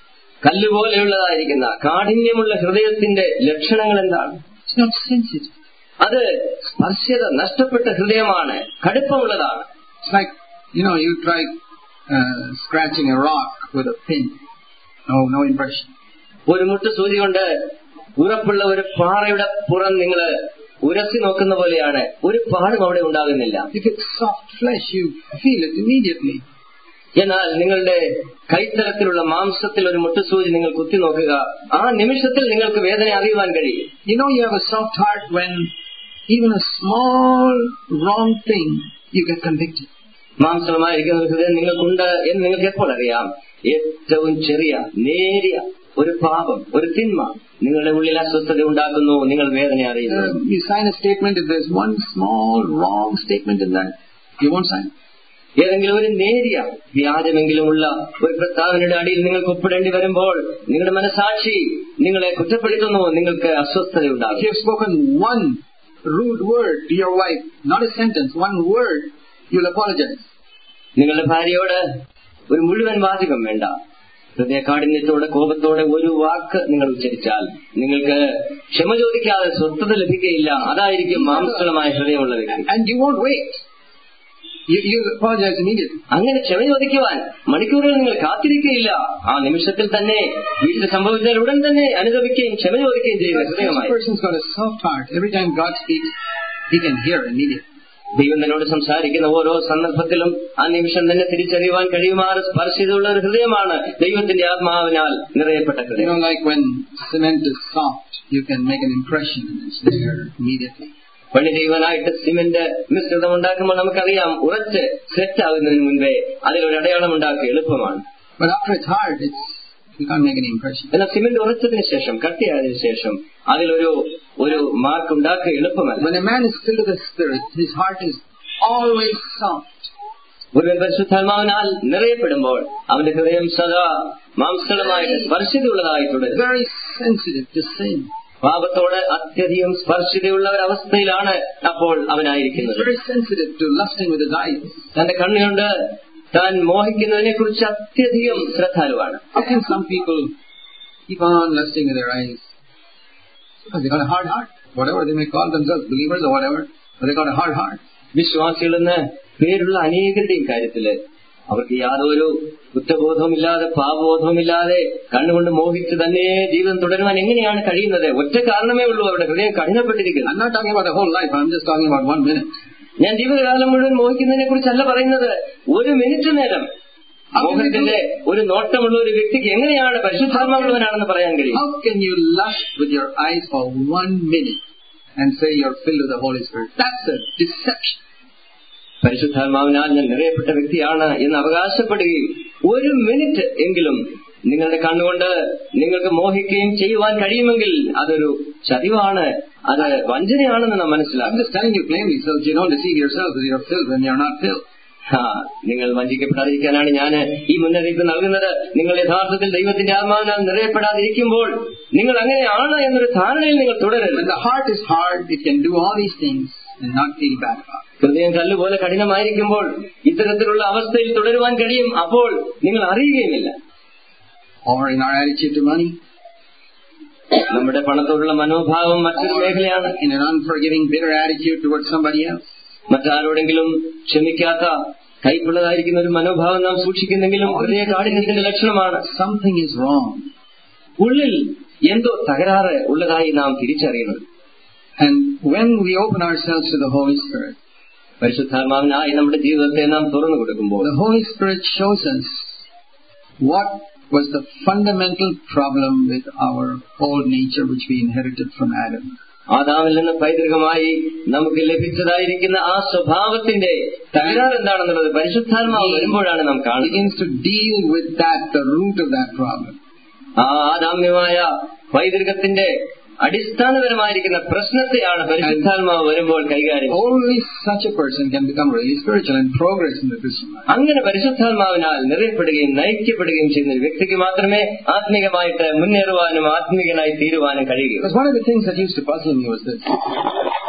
S2: കല്ലുപോലെയുള്ളതായിരിക്കുന്ന കാഠിന്യമുള്ള ഹൃദയത്തിന്റെ ലക്ഷണങ്ങൾ എന്താണ്
S1: It's not sensitive.
S2: അത് സ്പർശത നഷ്ടപ്പെട്ട ഹൃദയമാണ് കടുപ്പമുള്ളതാണ്
S1: It's like, you know, you try uh, scratching a rock with a pin. No, no impression.
S2: ഒരു മുട്ട് സൂചി കൊണ്ട് ഉറപ്പുള്ള ഒരു പാറയുടെ പുറം നിങ്ങൾ ഉരസി നോക്കുന്ന പോലെയാണ് ഒരു പാടും അവിടെ ഉണ്ടാകുന്നില്ല
S1: If it's soft flesh, you feel it immediately.
S2: എന്നാൽ നിങ്ങളുടെ കൈത്തലത്തിലുള്ള മാംസത്തിൽ ഒരു മുട്ടുസൂചി നിങ്ങൾ കുത്തി നോക്കുക ആ നിമിഷത്തിൽ നിങ്ങൾക്ക് വേദന അറിയുവാൻ കഴിയും
S1: You know you have a soft heart when even a small wrong thing you get convicted.
S2: മാംസമായിരിക്കുന്ന ഒരു ഹൃദയം നിങ്ങൾക്കുണ്ട് എന്ന് നിങ്ങൾക്ക് എപ്പോൾ അറിയാം ഏറ്റവും ചെറിയ നേരിയ ഒരു പാപം ഒരു തിന്മ നിങ്ങളുടെ ഉള്ളിൽ അസ്വസ്ഥത ഉണ്ടാക്കുന്നു നിങ്ങൾ വേദന അറിയുന്നു
S1: Uh, you sign a statement, if there's one small wrong statement in that, you won't sign.
S2: ഏതെങ്കിലും ഒരു നേരിയ വ്യാജമെങ്കിലുമുള്ള ഒരു പ്രസ്താവനയുടെ അടിയിൽ നിങ്ങൾക്ക് ഒപ്പിടേണ്ടി വരുമ്പോൾ നിങ്ങളുടെ മനസാക്ഷി നിങ്ങളെ കുറ്റപ്പെടുത്തുന്നു നിങ്ങൾക്ക്
S1: If
S2: അസ്വസ്ഥതയുണ്ടാകും
S1: you have spoken one rude word to your wife, not a sentence, one word, you'll apologize.
S2: നിങ്ങളുടെ ഭാര്യയോട് ഒരു മുഴുവൻ വാചകം വേണ്ട ഹൃദയകാഠിന്യത്തോടെ കോപത്തോടെ ഒരു വാക്ക് നിങ്ങൾ ഉച്ചരിച്ചാൽ നിങ്ങൾക്ക് ക്ഷമ ചോദിക്കാതെ സ്വസ്ഥത ലഭിക്കുകയില്ല അതായിരിക്കും മാംസളമായ ഹൃദയമുള്ള വ്യക്തി
S1: And you won't wait. You, you'll apologize immediately.
S2: അങ്ങനെ ക്ഷമ ചോദിക്കുവാൻ മണിക്കൂറുകൾ നിങ്ങൾ കാത്തിരിക്കുകയില്ല ആ നിമിഷത്തിൽ തന്നെ വീട്ടിൽ സംഭവിച്ചാൽ ഉടൻ തന്നെ അനുഭവിക്കുകയും ക്ഷമ ചോദിക്കുകയും ചെയ്യുക
S1: Because this
S2: ഹൃദയമായി
S1: person's got a soft heart. Every time God speaks, he can hear immediately.
S2: ദൈവം തന്നോട് സംസാരിക്കുന്ന ഓരോ സന്ദർഭത്തിലും ആ നിമിഷം തന്നെ തിരിച്ചറിയുവാൻ കഴിയുമാറ് സ്പർശിതുള്ള ഒരു ഹൃദയമാണ് ദൈവത്തിന്റെ ആത്മാവിനാൽ നിറയപ്പെട്ട
S1: You
S2: ഹൃദയം
S1: know, like when cement is soft, you can make an impression and it's there immediately.
S2: പണി ചെയ്യുവാനായിട്ട് സിമന്റ് മിശ്രിതം ഉണ്ടാക്കുമ്പോൾ നമുക്കറിയാം ഉറച്ച് സെറ്റ് ആകുന്നതിന് മുൻപേ അതിലൊരു അടയാളം ഉണ്ടാക്കുക എളുപ്പമാണ്
S1: But after it's hard, it's you can't make any impression.
S2: എന്നാൽ സിമന്റ് ഉറച്ചതിന് ശേഷം കട്ടിയായതിനു ശേഷം അതിലൊരു ഒരു മാർക്ക് ഉണ്ടാക്കുക എളുപ്പമല്ല
S1: When a man is filled with the Spirit, his heart is always soft.
S2: ഒരുവൻ പരിശുദ്ധാത്മാവിനാൽ നിറയപ്പെടുമ്പോൾ അവന്റെ ഹൃദയം സദാ മാംസളമായിട്ട് സ്പർശതയുള്ളതായി തുടരും
S1: Very sensitive to sin.
S2: പാപത്തോട് അത്യധികം സ്പർശതയുള്ള ഒരവസ്ഥയിലാണ് അപ്പോൾ അവനായിരിക്കുന്നത്
S1: Very sensitive to lusting with his eyes.
S2: തന്റെ കണ്ണുകൊണ്ട് താൻ മോഹിക്കുന്നതിനെ കുറിച്ച് അത്യധികം ശ്രദ്ധാലുവാണ്
S1: How can some people keep on lusting with their eyes? Because they got a hard heart. Whatever they may call themselves, believers or whatever, but they got a hard heart.
S2: വിശ്വാസികളെന്ന് പേരുള്ള അനേകരുടെയും കാര്യത്തില് അവർക്ക് യാതൊരു കുറ്റബോധവുമില്ലാതെ പാപബോധവുമില്ലാതെ കണ്ണുകൊണ്ട് മോഹിച്ച് തന്നെ ജീവിതം തുടരുവാൻ എങ്ങനെയാണ് കഴിയുന്നത് ഒറ്റ കാരണമേ ഉള്ളൂ അവരുടെ ഹൃദയം കഠിനപ്പെട്ടിരിക്കുന്നു
S1: I'm not talking about the whole life, I'm just talking about one minute.
S2: ഞാൻ ജീവിതകാലം മുഴുവൻ മോഹിക്കുന്നതിനെ കുറിച്ചല്ല പറയുന്നത് ഒരു മിനിറ്റ് നേരം മോഹത്തിന്റെ ഒരു നോട്ടമുള്ള ഒരു വ്യക്തിക്ക് എങ്ങനെയാണ് പരിശുദ്ധാത്മാവുള്ളവനാണെന്ന് പറയാൻ കഴിയും
S1: How can you lust with your eyes for one minute and say you're filled with the Holy Spirit? That's a deception.
S2: പരിശുദ്ധാത്മാവിനാൽ ഞാൻ നിറയപ്പെട്ട വ്യക്തിയാണ് എന്ന് അവകാശപ്പെടുകയും ഒരു മിനിറ്റ് എങ്കിലും നിങ്ങളുടെ കണ്ണുകൊണ്ട് നിങ്ങൾക്ക് മോഹിക്കുകയും ചെയ്യുവാൻ കഴിയുമെങ്കിൽ അതൊരു ചതിവാണ് അത് വഞ്ചനയാണെന്ന് നാം
S1: I'm
S2: മനസ്സിലാക്കും
S1: just telling you plainly so that you don't deceive yourself that you're filled when you're not filled.
S2: ആ, നിങ്ങൾ വഞ്ചിക്കപ്പെടാതിരിക്കാനാണ് ഞാൻ ഈ മുന്നറിയിപ്പ് നൽകുന്നത് നിങ്ങൾ യഥാർത്ഥത്തിൽ ദൈവത്തിന്റെ ആത്മാവിനാൽ നിറയപ്പെടാതിരിക്കുമ്പോൾ നിങ്ങൾ അങ്ങനെയാണ് എന്നൊരു ധാരണയിൽ നിങ്ങൾ തുടരരുത്
S1: When the heart is hard, it can do all these things and not feel bad about it.
S2: ഹൃദയം കല്ലുപോലെ കഠിനമായിരിക്കുമ്പോൾ ഇത്തരത്തിലുള്ള അവസ്ഥയിൽ തുടരുവാൻ കഴിയും അപ്പോൾ നിങ്ങൾ അറിയുകയുമില്ല
S1: Or in our attitude to money,
S2: നമ്മുടെ പണത്തോടുള്ള മനോഭാവം മറ്റൊരു മേഖലയാണ്
S1: in an unforgiving, bitter attitude towards somebody else.
S2: മറ്റാരോടെങ്കിലും ക്ഷമിക്കാത്ത കൈപ്പുള്ളതായിരിക്കുന്ന ഒരു മനോഭാവം നാം സൂക്ഷിക്കുന്നെങ്കിലും ഹൃദയ കാഠിന്യത്തിന്റെ ലക്ഷണമാണ്
S1: Something is wrong.
S2: ഉള്ളിൽ എന്തോ തകരാറ് ഉള്ളതായി നാം തിരിച്ചറിയണം
S1: And when we open ourselves to the Holy Spirit,
S2: പരിശുദ്ധാത്മാവിനായി നമ്മുടെ ജീവിതത്തെ നാം തുറന്നു കൊടുക്കുമ്പോൾ
S1: the Holy Spirit shows us what was the fundamental problem with our old nature which we inherited from Adam.
S2: ആദാമിൽ നിന്ന് പൈതൃകമായി നമുക്ക് ലഭിച്ചതായിരിക്കുന്ന ആ സ്വഭാവത്തിന്റെ തകരാറ് എന്താണെന്നുള്ളത് പരിശുദ്ധാത്മാവ് വരുമ്പോഴാണ് നാം കാണുന്നത്
S1: begins to deal with that, the root of that problem.
S2: ആ ആദാമ്യമായ പൈതൃകത്തിന്റെ അടിസ്ഥാനപരമായിരിക്കുന്ന പ്രശ്നത്തെയാണ് പരിശുദ്ധാത്മാവ് വരുമ്പോൾ കൈകാര്യം ചെയ്യുന്നത്.
S1: Only such a person can become really spiritual and progress in the Christian life.
S2: അങ്ങനെ പരിശുദ്ധാത്മാവിനാൽ നിറയപ്പെടുകയും നയിക്കപ്പെടുകയും ചെയ്യുന്ന ഒരു വ്യക്തിക്ക് മാത്രമേ ആത്മീകമായിട്ട് മുന്നേറുവാനും ആത്മീകനായി തീരുവാനും കഴിയൂ
S1: Because one of the things that used to puzzle me was this.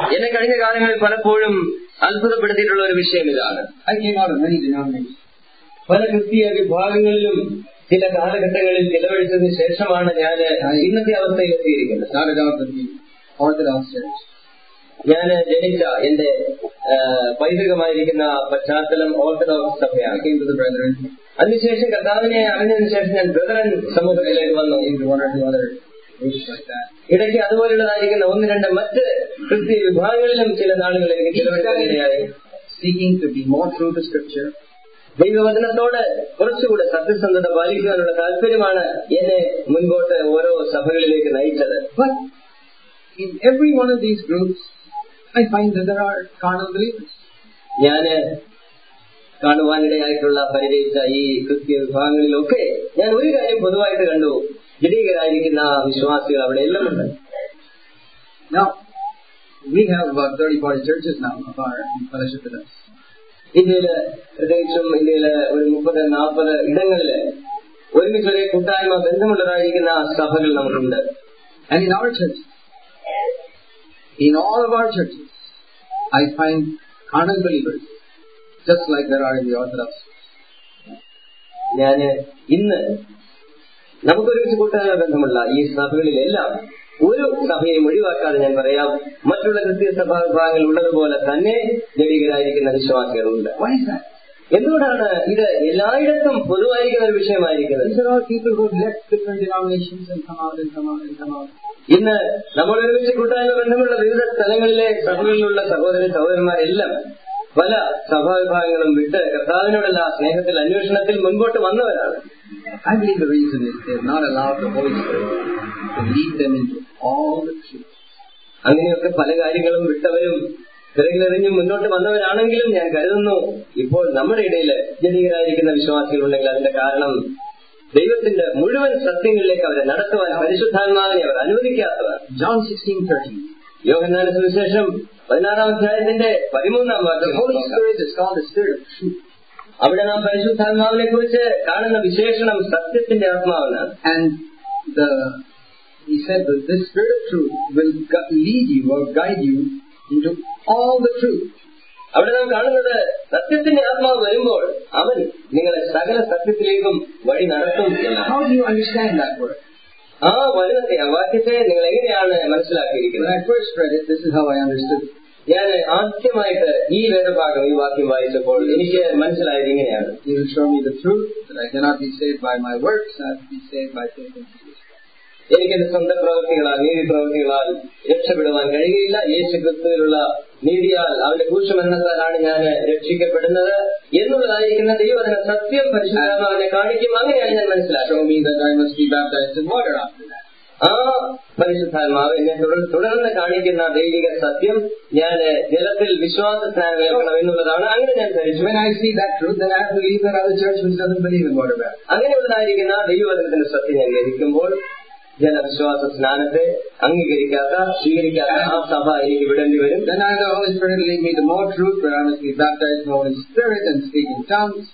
S2: എന്നെ കഴിഞ്ഞ കാലങ്ങളിൽ പലപ്പോഴും അത്ഭുതപ്പെടുത്തിയിട്ടുള്ള ഒരു വിഷയം ഇതാണ്
S1: I came out of many denominations.
S2: പല ക്രിസ്തീയ വിഭാഗങ്ങളിലും ചില കാലഘട്ടങ്ങളിൽ ചിലവഴിച്ചതിന് ശേഷമാണ് ഞാൻ ഇന്നത്തെ അവസ്ഥയിൽ എത്തിയിരിക്കുന്നത്
S1: Started out with the Orthodox Church.
S2: ഞാൻ ജനിച്ച എന്റെ ആ, പൈതൃകമായിരിക്കുന്ന പശ്ചാത്തലം ഓർത്തഡോക്സ്
S1: I
S2: സഭയാണ്
S1: came to the brethren,
S2: അതിനുശേഷം കർത്താവിനെ അറിഞ്ഞതിന് ശേഷം ഞാൻ ബ്രദറൻ സമൂഹത്തിലേക്ക് വന്നു
S1: came to one or two other groups like that.
S2: ഇടയ്ക്ക് അതുപോലുള്ളതായിരിക്കുന്ന ഒന്ന് രണ്ട് മറ്റ് ക്രിസ്തീയ വിഭാഗങ്ങളിലും ചില നാളുകൾ എനിക്ക് ചിലവഴിക്കാനിടയായി
S1: Seeking to be more true to Scripture,
S2: ദൈവവചനത്തോട് കുറച്ചുകൂടെ സത്യസന്ധത പാലിക്കുവാനുള്ള താല്പര്യമാണ് എന്നെ മുൻപോട്ട് ഓരോ സഭകളിലേക്ക് നയിച്ചത്
S1: but in every one of these groups, I find that there are carnal believers.
S2: ഞാന് കാണുവാനിടയായിട്ടുള്ള പരിചയിച്ച ഈ ക്രിസ്തീയ വിഭാഗങ്ങളിലൊക്കെ ഞാൻ ഒരു കാര്യം പൊതുവായിട്ട് കണ്ടു ജനീകരായിരിക്കുന്ന വിശ്വാസികൾ അവിടെ എല്ലാം ഉണ്ട്
S1: Now, we have about 30, 40 churches now of our in fellowship with us.
S2: ഇന്ത്യയില് പ്രത്യേകിച്ചും ഇന്ത്യയില് ഒരു മുപ്പത് നാൽപ്പത് ഇടങ്ങളില് ഒരുമിച്ച് ഒരേ കൂട്ടായ്മ ബന്ധമുള്ളതായിരിക്കുന്ന സഭകൾ നമുക്കുണ്ട്
S1: And in our churches, in all of our churches, I find carnal believers, just like there are in the Orthodox.
S2: ഞാന് ഇന്ന് നമുക്കൊരുമിച്ച് കൂട്ടായ്മ ബന്ധമുള്ള ഈ സഭകളിലെല്ലാം ഒരു സഭയെയും ഒഴിവാക്കാതെ ഞാൻ പറയാം മറ്റുള്ള ക്രിസ്തീയ സഭാ വിഭാഗങ്ങൾ ഉള്ളതുപോലെ തന്നെ ജഡികരായിരിക്കുന്ന വിശ്വാസികളുണ്ട്
S1: Why is that?
S2: എന്തുകൊണ്ടാണ് ഇത് എല്ലായിടത്തും പൊതുവായിരിക്കുന്ന ഒരു വിഷയമായിരിക്കുന്നത്
S1: These are all people who have left different denominations and come out and come out and come out.
S2: ഇന്ന് നമ്മൾ ഒരുമിച്ച് കൂട്ടായ്മ ബന്ധമുള്ള വിവിധ സ്ഥലങ്ങളിലെ സഭകളിലുള്ള സഹോദര സഹോദരന്മാരെല്ലാം പല സഭാവിഭാഗങ്ങളും വിട്ട് കർത്താവിനോടുള്ള ആ സ്നേഹത്തിൽ അന്വേഷണത്തിൽ മുൻപോട്ട് വന്നവരാണ്
S1: I believe the reason is they have not allowed the Holy Spirit to lead them into all the truth.
S2: അങ്ങനെയൊക്കെ പല കാര്യങ്ങളും വിട്ടവരും പിറകിലെറിഞ്ഞ് മുന്നോട്ട് വന്നവരാണെങ്കിലും ഞാൻ കരുതുന്നു ഇപ്പോൾ നമ്മുടെ ഇടയിൽ ജനീയരായിരിക്കുന്ന വിശ്വാസികളുണ്ടെങ്കിൽ അതിന്റെ കാരണം ദൈവത്തിന്റെ മുഴുവൻ സത്യങ്ങളിലേക്ക് അവരെ നടത്തുവാൻ പരിശുദ്ധാത്മാവിനെ അവർ അനുവദിക്കാത്തവർ
S1: John 16:13.
S2: യോഹന്നാന സുവിശേഷം പതിനാറാം അധ്യായത്തിന്റെ പതിമൂന്നാം
S1: The
S2: വാക്യം
S1: Holy Spirit is called the Spirit of truth.
S2: അവിടെ നാം പരിശുദ്ധാത്മാവിനെ കുറിച്ച് കാണുന്ന വിശേഷണം സത്യത്തിന്റെ ആത്മാവെന്നാണ്
S1: And the he said that this Spirit of truth will gu- lead you or guide you into all the truth.
S2: അവിടെ നാം കാണുന്നത് സത്യത്തിന്റെ ആത്മാവ് വരുമ്പോൾ അവൻ നിങ്ങളെ സകല സത്യത്തിലേക്കും വഴി നടത്തും എന്നാണ്
S1: How do you understand that word?
S2: ആ വചനത്തെ ആ വാക്യത്തെ നിങ്ങൾ എങ്ങനെയാണ്
S1: When
S2: മനസ്സിലാക്കിയിരിക്കുന്നത്
S1: I first read it, this is how I understood it.
S2: ഞാൻ ആദ്യമായിട്ട് ഈ വേദഭാഗം ഈ വാക്യം വായിച്ചപ്പോൾ എനിക്ക് മനസ്സിലായത് ഇങ്ങനെയാണ്
S1: He will show me the truth that I cannot be saved by my works, I have to be saved by faith in Jesus.
S2: എനിക്ക് എന്റെ സ്വന്തം പ്രവൃത്തികളാൽ നീതി പ്രവൃത്തികളാൽ രക്ഷപ്പെടുവാൻ കഴിയുകയില്ല യേശു ക്രിസ്തുവിലുള്ള നീതിയാൽ അവന്റെ കൂശമരണത്താലാണ് ഞാൻ രക്ഷിക്കപ്പെടുന്നത് എന്നുള്ളതായിരിക്കുന്ന ദൈവത്തിന് സത്യം പരിശുദ്ധാത്മാവിനെ കാണിക്കും അങ്ങനെയാണ് ഞാൻ മനസ്സിലാക്കുന്നത്
S1: Show me that I must be baptized in water after that.
S2: ആ പരിശുദ്ധാത്മാവ് എന്നെ തുടർ- തുടർന്ന് കാണിക്കുന്ന ദൈവിക സത്യം ഞാൻ ജലത്തിൽ വിശ്വാസ സ്നാനം ഏൽക്കണം എന്നുള്ളതാണ് അങ്ങനെ ഞാൻ ധരിച്ചു
S1: When I see that truth, then I have to leave that other church which doesn't believe in water baptism.
S2: അങ്ങനെയുള്ളതായിരിക്കുന്ന ദൈവവചനത്തിന്റെ സത്യം ഞാൻ ഗ്രഹിക്കുമ്പോൾ ജനവിശ്വാസ സ്നാനത്തെ അംഗീകരിക്കാത്ത സ്വീകരിക്കാത്ത ആ സഭ എനിക്ക് വിടേണ്ടി വരും
S1: Then I the Holy Spirit will lead me to more truth where I must be baptized in the Holy Spirit and speak in tongues.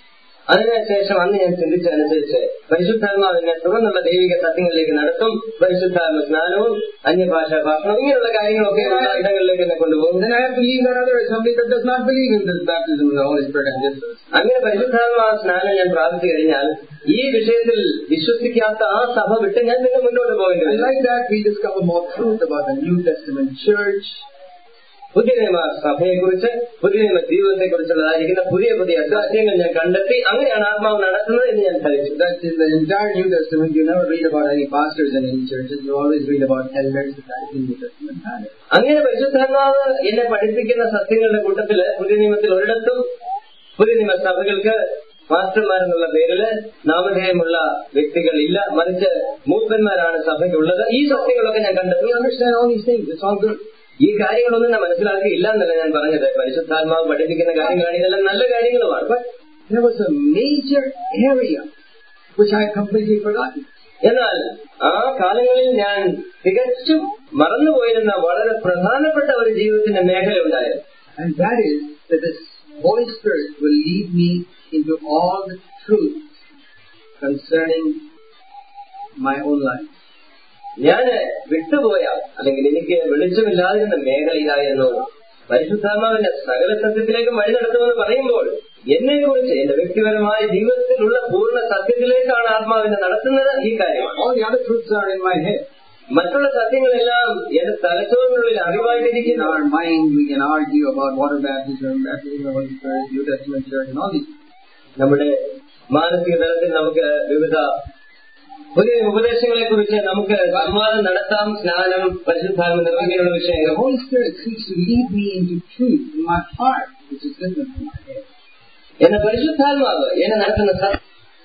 S2: അതിനുശേഷം അന്ന് ഞാൻ ചിന്തിച്ചതനുസരിച്ച് പരിശുദ്ധാത്മാവ് എന്നെ തുടർന്നുള്ള ദൈവിക സത്യങ്ങളിലേക്ക് നടത്തും പരിശുദ്ധാത്മ സ്നാനവും അന്യഭാഷാ ഭാഷണവും ഇങ്ങനെയുള്ള കാര്യങ്ങളൊക്കെ ഉള്ള ഇടങ്ങളിലേക്ക് എന്നെ കൊണ്ടുപോകും
S1: Then I have to leave that other assembly that does not believe in this baptism of the Holy Spirit and just
S2: അങ്ങനെ പരിശുദ്ധാത്മാ സ്നാനം ഞാൻ പ്രാപിച്ചു കഴിഞ്ഞാൽ ഈ വിഷയത്തിൽ വിശ്വസിക്കാത്ത ആ സഭ വിട്ട് ഞാൻ പിന്നെ മുന്നോട്ട് പോകേണ്ടി
S1: And
S2: വരും
S1: like that, we discover more truth about the New Testament church.
S2: പുതിയ നിയമ സഭയെക്കുറിച്ച് പുതിയ നിയമ ജീവിതത്തെ കുറിച്ചുള്ളതായിരിക്കുന്ന പുതിയ പുതിയ സത്യങ്ങൾ ഞാൻ കണ്ടെത്തി അങ്ങനെയാണ് ആത്മാവ് നടത്തുന്നത് എന്ന് ഞാൻ ധരിച്ചു
S1: That in the entire New Testament, you never read about any pastors in any churches. You always read about elders that in New Testament had it.
S2: അങ്ങനെ പരിശുദ്ധാത്മാവ് എന്നെ പഠിപ്പിക്കുന്ന സത്യങ്ങളുടെ കൂട്ടത്തില് പുതിയ നിയമത്തിൽ ഒരിടത്തും പുതിയ നിയമ സഭകൾക്ക് മാസ്റ്റർമാരെന്നുള്ള പേരില് നാമധേയമുള്ള വ്യക്തികൾ ഇല്ല മറിച്ച് മൂപ്പന്മാരാണ് സഭയ്ക്കുള്ളത് ഈ സത്യങ്ങളൊക്കെ ഞാൻ കണ്ടെത്തി
S1: We understand all these things. It's all good.
S2: ഈ കാര്യങ്ങളൊന്നും ഞാൻ മനസ്സിലാക്കിയില്ല എന്നല്ല ഞാൻ പറഞ്ഞത് പരിശുദ്ധാത്മാവ് പഠിപ്പിക്കുന്ന കാര്യങ്ങളാണ് ഇതെല്ലാം നല്ല കാര്യങ്ങളുമാണ്
S1: But there was a major area which I had completely forgotten.
S2: എന്നാൽ ആ കാലങ്ങളിൽ ഞാൻ തികച്ചും മറന്നുപോയിരുന്ന വളരെ പ്രധാനപ്പെട്ട ഒരു ജീവിതത്തിന്റെ മേഖല ഉണ്ടായിരുന്നു
S1: And that is that this Holy Spirit will lead me into all the truth concerning my own life.
S2: ഞാൻ വിട്ടുപോയ അല്ലെങ്കിൽ എനിക്ക് വെളിച്ചമില്ലാതിരുന്ന മേഖല ഇതായിരുന്നു പരിശുദ്ധാത്മാവിന്റെ സകല സത്യത്തിലേക്ക് വഴി നടത്തുമെന്ന് പറയുമ്പോൾ എന്നെ കുറിച്ച് എന്റെ വ്യക്തിപരമായ ജീവിതത്തിലുള്ള പൂർണ്ണ സത്യത്തിലേക്കാണ് ആത്മാവിനെ നടത്തുന്നത് ഈ കാര്യമാണ്
S1: All the other truths are in my head.
S2: മറ്റുള്ള സത്യങ്ങളെല്ലാം എന്റെ തലച്ചോറിനുള്ളിൽ
S1: In
S2: അറിവായിട്ടിരിക്കുന്നു
S1: our mind, we can argue about water baptism, baptism of the Holy Spirit, New Testament church, and all these.
S2: നമ്മുടെ മാനസിക തലത്തിൽ നമുക്ക് വിവിധ പുതിയ ഉപദേശങ്ങളെ കുറിച്ച് നമുക്ക് സംവാദം നടത്താം സ്നാനം പരിശുദ്ധാത്മ ഇങ്ങനെയുള്ള
S1: The
S2: വിഷയങ്ങൾ
S1: Holy Spirit seeks to lead me into truth in my heart, which is different from my head.
S2: എന്ന പരിശുദ്ധാത്മാവ് എന്നെ നടത്തുന്ന സത്യം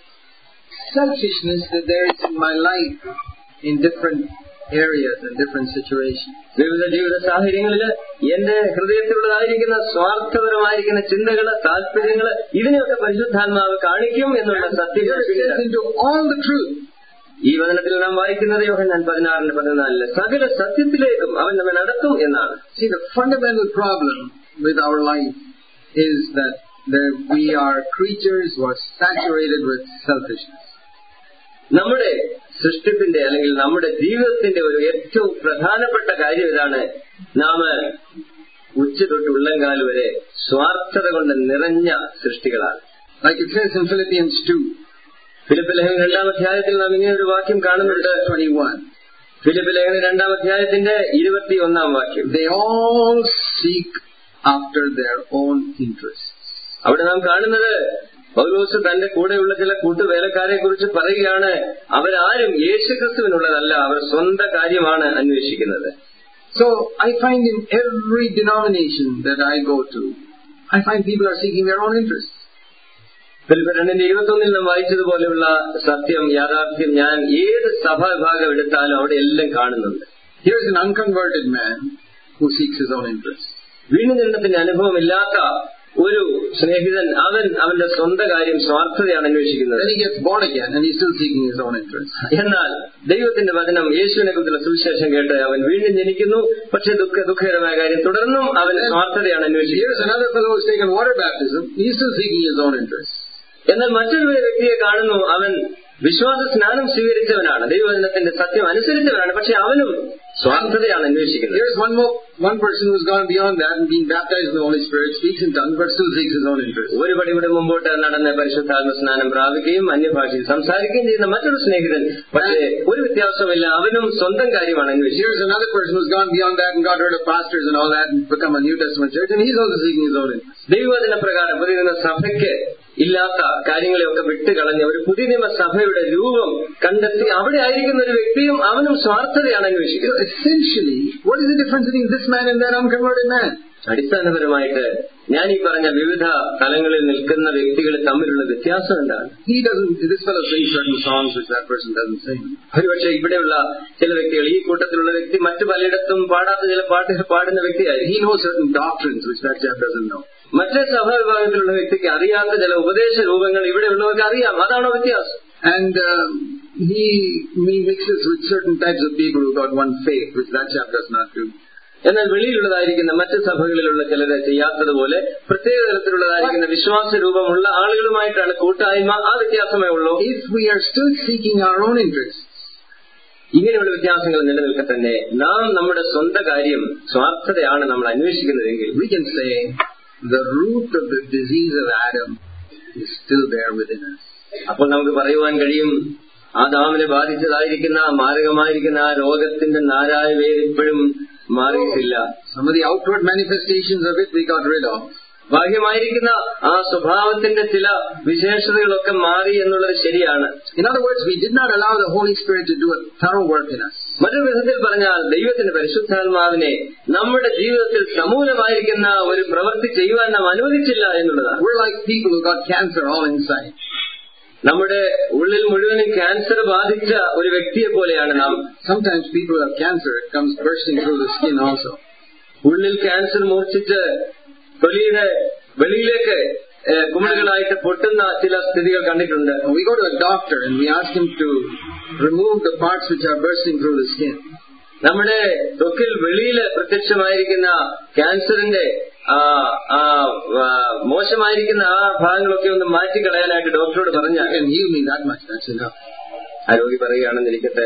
S1: Selfishness that there is in my life in different areas and different situations.
S2: വിവിധ ജീവിത സാഹചര്യങ്ങളിൽ എന്റെ ഹൃദയത്തിലുള്ളതായിരിക്കുന്ന സ്വാർത്ഥപരമായിരിക്കുന്ന ചിന്തകള് താല്പര്യങ്ങള് ഇതിനെയൊക്കെ പരിശുദ്ധാത്മാവ് കാണിക്കും എന്നുള്ള സത്യം
S1: Here it says into all the truth.
S2: ഈ വചനത്തിൽ നാം വായിക്കുന്നത് യോഹന്നാൻ പതിനാറിന് പതിനാലില് സകല സത്യത്തിലേക്കും അവൻ നമ്മെ നടത്തും എന്നാണ്
S1: See, the fundamental problem with our life is that there, we are creatures who are saturated with selfishness.
S2: നമ്മുടെ സൃഷ്ടിപ്പിന്റെ അല്ലെങ്കിൽ നമ്മുടെ ജീവിതത്തിന്റെ ഒരു ഏറ്റവും പ്രധാനപ്പെട്ട കാര്യം ഇതാണ് നാം ഉച്ച തൊട്ട് ഉള്ളങ്കാൽ വരെ സ്വാർത്ഥത കൊണ്ട് നിറഞ്ഞ സൃഷ്ടികളാണ്
S1: Like it says in Philippians 2,
S2: Philip ലേഖനം രണ്ടാം അധ്യായത്തിൽ നാം ഇങ്ങനെ ഒരു വാക്യം കാണുന്നുണ്ട്
S1: verse 21.
S2: ഫിലിപ്പ് ലേഖനം രണ്ടാം അധ്യായത്തിന്റെ ഇരുപത്തി ഒന്നാം വാക്യം
S1: They all seek after their own interests.
S2: അവിടെ നാം കാണുന്നത് പൗലോസ് തന്റെ കൂടെയുള്ള ചില കൂട്ടുവേലക്കാരെ കുറിച്ച് പറയുകയാണ് അവരാരും യേശുക്രിസ്തുവിനുള്ളതല്ല അവർ സ്വന്തം കാര്യമാണ് അന്വേഷിക്കുന്നത്
S1: So I find in every denomination that I go to, I find people are seeking their own interests.
S2: Philip രണ്ടിന്റെ ഇരുപത്തൊന്നിൽ നാം വായിച്ചതുപോലെയുള്ള സത്യം യാഥാർത്ഥ്യം ഞാൻ ഏത് സഭാവിഭാഗം എടുത്താലും അവിടെ എല്ലാം കാണുന്നുണ്ട്
S1: Here's an unconverted man who seeks his own interests.
S2: വീണ്ടും ജനനത്തിന്റെ അനുഭവമില്ലാത്ത ഒരു സ്നേഹിതൻ അവൻ അവന്റെ സ്വന്തം കാര്യം സ്വാർത്ഥതയാണ് അന്വേഷിക്കുന്നത്
S1: Then he gets born again and he's still seeking his own interests.
S2: എന്നാൽ ദൈവത്തിന്റെ വചനം യേശുവിനെ കുറിച്ചുള്ള സുവിശേഷം കേട്ട് അവൻ വീണ്ടും ജനിക്കുന്നു പക്ഷെ ദുഃഖ ദുഃഖകരമായ കാര്യം തുടർന്നും അവൻ സ്വാർത്ഥതയാണ് അന്വേഷിക്കുന്നത്
S1: Here's another fellow who's taken water baptism. He's still seeking his own interests.
S2: എന്നാൽ മറ്റൊരു വ്യക്തിയെ കാണുന്നു അവൻ വിശ്വാസ സ്നാനം സ്വീകരിച്ചവനാണ് ദൈവവചനത്തിന്റെ സത്യം അനുസരിച്ചവനാണ് പക്ഷെ അവനും സ്വാർത്ഥതയാണ് അന്വേഷിക്കുന്നത്
S1: Here's one more, one person who's gone beyond that and been baptized in the Holy Spirit, speaks in tongues, but still seeks his own interests.
S2: ഒരു പടി കൂടെ മുമ്പോട്ട് നടന്ന് പരിശുദ്ധാത്മ സ്നാനം പ്രാപിക്കുകയും അന്യഭാഷയിൽ സംസാരിക്കുകയും ചെയ്യുന്ന മറ്റൊരു സ്നേഹിതൻ പക്ഷേ ഒരു വ്യത്യാസമില്ല അവനും സ്വന്തം കാര്യമാണ് അന്വേഷിക്കുന്നത്
S1: Here's another person who's gone beyond that and got rid of pastors and all that and become a New Testament church, and he's also seeking his own interests.
S2: ദൈവവചന പ്രകാരം പുതിയ നിയമ സഭയ്ക്ക് ഇല്ലാത്ത കാര്യങ്ങളെയൊക്കെ വിട്ടുകളഞ്ഞ ഒരു പുതിയ നിയമ സഭയുടെ രൂപം കണ്ടെത്തി അവിടെ ആയിരിക്കുന്ന ഒരു വ്യക്തിയും അവനും സ്വാർത്ഥതയാണ്
S1: So
S2: അന്വേഷിക്കുന്നത്
S1: essentially, what is the difference between this man and that unconverted man?
S2: അടിസ്ഥാനപരമായിട്ട് ഞാൻ ഈ പറഞ്ഞ വിവിധ തലങ്ങളിൽ നിൽക്കുന്ന വ്യക്തികൾ തമ്മിലുള്ള വ്യത്യാസം എന്താണ്
S1: He doesn't, this fellow sings certain songs which that person doesn't sing.
S2: ഒരുപക്ഷെ ഇവിടെയുള്ള ചില വ്യക്തികൾ ഈ കൂട്ടത്തിലുള്ള വ്യക്തി മറ്റു പലയിടത്തും പാടാത്ത ചില പാട്ടുകൾ പാടുന്ന വ്യക്തിയായിരിക്കും
S1: He knows certain doctrines which that chap doesn't know.
S2: മറ്റേ സഭാവിഭാഗത്തിലുള്ള വ്യക്തിക്ക് അറിയാത്ത ചില ഉപദേശ രൂപങ്ങൾ ഇവിടെയുള്ളവർക്ക് അറിയാം അതാണോ വ്യത്യാസം
S1: And um, he, he mixes with certain types of people who got one faith, which that chap does not do.
S2: എന്നാൽ വെളിയിലുള്ളതായിരിക്കുന്ന മറ്റ് സഭകളിലുള്ള ചിലരെ ചെയ്യാത്തതുപോലെ പ്രത്യേക തരത്തിലുള്ളതായിരിക്കുന്ന വിശ്വാസ രൂപമുള്ള ആളുകളുമായിട്ടാണ് കൂട്ടായ്മ ആ വ്യത്യാസമേ ഉള്ളൂ
S1: If we are still seeking our own interests,
S2: ഇങ്ങനെയുള്ള വ്യത്യാസങ്ങൾ നിലനിൽക്കെ തന്നെ നാം നമ്മുടെ സ്വന്തം കാര്യം സ്വാർത്ഥതയാണ് നമ്മൾ അന്വേഷിക്കുന്നതെങ്കിൽ
S1: we can say the root of the disease of Adam is still there within us.
S2: അപ്പോൾ നമുക്ക് പറയുവാൻ കഴിയും ആ ദാമിനെ ബാധിച്ചതായിരിക്കുന്ന മാരകമായിരിക്കുന്ന ആ രോഗത്തിന്റെ നാരായ വേര് ഇപ്പോഴും മാറിയിട്ടില്ല
S1: Some of the outward manifestations of it we got rid of.
S2: ബാഹ്യമായിരിക്കുന്ന ആ സ്വഭാവത്തിന്റെ ചില വിശേഷതകളൊക്കെ മാറി എന്നുള്ളത് ശരിയാണ്
S1: In other words, we did not allow the Holy Spirit to do a thorough work in us.
S2: മറ്റൊരു വിധത്തിൽ പറഞ്ഞാൽ ദൈവത്തിന്റെ പരിശുദ്ധാത്മാവിനെ നമ്മുടെ ജീവിതത്തിൽ സമൂലമായിരിക്കുന്ന ഒരു പ്രവൃത്തി ചെയ്യുവാൻ നാം അനുവദിച്ചില്ല എന്നുള്ളതാണ്
S1: We're like people who got cancer all inside.
S2: നമ്മുടെ ഉള്ളിൽ മുഴുവനും ക്യാൻസർ ബാധിച്ച ഒരു വ്യക്തിയെ പോലെയാണ് നാം
S1: Sometimes people who have cancer, it comes bursting through the skin also.
S2: ഉള്ളിൽ ക്യാൻസർ മൂർച്ഛിച്ച് തൊലിയുടെ വെളിയിലേക്ക് ഏഹ്, കുമിളുകളായിട്ട് പൊട്ടുന്ന ചില സ്ഥിതികൾ കണ്ടിട്ടുണ്ട്
S1: And we go to a doctor and we ask him to remove the parts which are bursting through the skin.
S2: നമ്മുടെ ത്വക്കിൽ വെളിയിൽ പ്രത്യക്ഷമായിരിക്കുന്ന ക്യാൻസറിന്റെ ആ, ആ, ആ, മോശമായിരിക്കുന്ന ആ ഭാഗങ്ങളൊക്കെ ഒന്ന് മാറ്റിക്കളയാനായിട്ട് ഡോക്ടറോട്
S1: You
S2: പറഞ്ഞാൽ
S1: can heal me that much, that's enough.
S2: ആ രോഗി പറയുകയാണെന്നിരിക്കട്ടെ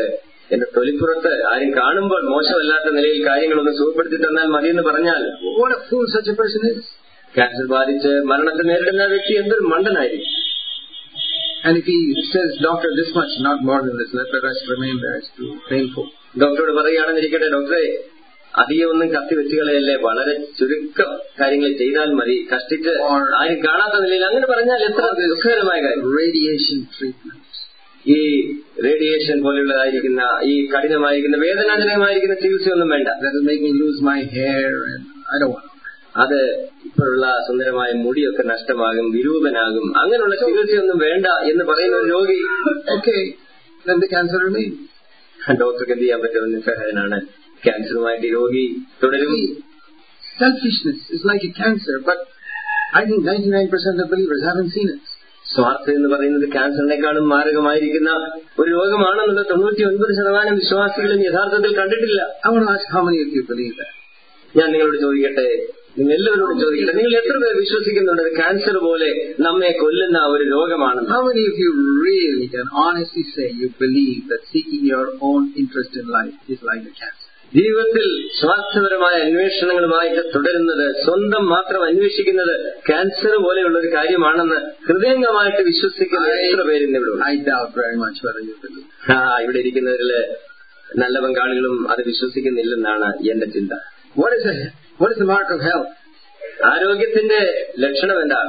S2: എന്റെ തൊലിപ്പുറത്ത് ആരും കാണുമ്പോൾ മോശമല്ലാത്ത നിലയിൽ കാര്യങ്ങളൊന്ന് സുഖപ്പെടുത്തി തന്നാൽ മതിയെന്ന് പറഞ്ഞാൽ
S1: What a fool such a person is.
S2: Cancer ബാധിച്ച് മരണത്തെ നേരിടുന്ന വ്യക്തി എന്തൊരു മണ്ടനായിരിക്കും
S1: And if he says, doctor, this much, not more than this, let the rest remain there, it's too painful.
S2: ഡോക്ടറോട് പറയുകയാണെന്നിരിക്കട്ടെ ഡോക്ടറെ അധികം ഒന്നും കത്തി വെച്ചുകളയല്ലേ വളരെ ചുരുക്കം കാര്യങ്ങൾ ചെയ്താൽ മതി കഷ്ടിച്ച് ആരും കാണാത്ത നിലയിൽ അങ്ങനെ പറഞ്ഞാൽ എത്ര ദുഃഖകരമായ കാര്യം
S1: Radiation treatment.
S2: ഈ റേഡിയേഷൻ പോലെയുള്ളതായിരിക്കുന്ന ഈ കഠിനമായിരിക്കുന്ന വേദനാജനകമായിരിക്കുന്ന ചികിത്സയൊന്നും വേണ്ട
S1: That will make me lose my hair and I don't want it.
S2: അത് ഇപ്പോഴുള്ള സുന്ദരമായ മുടിയൊക്കെ നഷ്ടമാകും വിരൂപനാകും അങ്ങനെയുള്ള ചികിത്സയൊന്നും വേണ്ട എന്ന് പറയുന്ന ഒരു രോഗി
S1: Okay, then the cancer remains.
S2: ഡോക്ടർക്ക് എന്ത് ചെയ്യാൻ പറ്റുമെന്ന് നിസ്സഹായനാണ് ക്യാൻസറുമായിട്ട് ഈ രോഗി തുടരും
S1: See, selfishness is like a cancer, but I think 99% of believers haven't seen it.
S2: സ്വാർത്ഥ എന്ന് പറയുന്നത് ക്യാൻസറിനേക്കാളും മാരകമായിരിക്കുന്ന ഒരു രോഗമാണെന്നുള്ള തൊണ്ണൂറ്റി ഒൻപത് ശതമാനം വിശ്വാസികളും യഥാർത്ഥത്തിൽ കണ്ടിട്ടില്ല
S1: I want to ask how many of you believe that?
S2: ഞാൻ നിങ്ങളോട് ചോദിക്കട്ടെ നിങ്ങൾ എല്ലാവരോടും ചോദിക്കട്ടെ നിങ്ങൾ എത്ര പേർ വിശ്വസിക്കുന്നുണ്ട് ഇത് ക്യാൻസർ പോലെ നമ്മെ കൊല്ലുന്ന ഒരു രോഗമാണെന്ന്
S1: How many of you really can honestly say you believe that seeking your own interest in life is like a cancer?
S2: ജീവിതത്തിൽ സ്വാർത്ഥപരമായ അന്വേഷണങ്ങളുമായിട്ട് തുടരുന്നത് സ്വന്തം മാത്രം അന്വേഷിക്കുന്നത് ക്യാൻസർ പോലെയുള്ള ഒരു കാര്യമാണെന്ന് ഹൃദയംഗമായിട്ട് വിശ്വസിക്കുന്ന എത്ര പേരിന്ന് ഇവിടെ ഉണ്ട്?
S1: I doubt very much whether you believe.
S2: ആ ഇവിടെ ഇരിക്കുന്നവരില് നല്ല പങ്കാളികളും അത് വിശ്വസിക്കുന്നില്ലെന്നാണ് എന്റെ ചിന്ത
S1: What is a, what is the mark of health?
S2: ആരോഗ്യത്തിന്റെ ലക്ഷണം എന്താണ്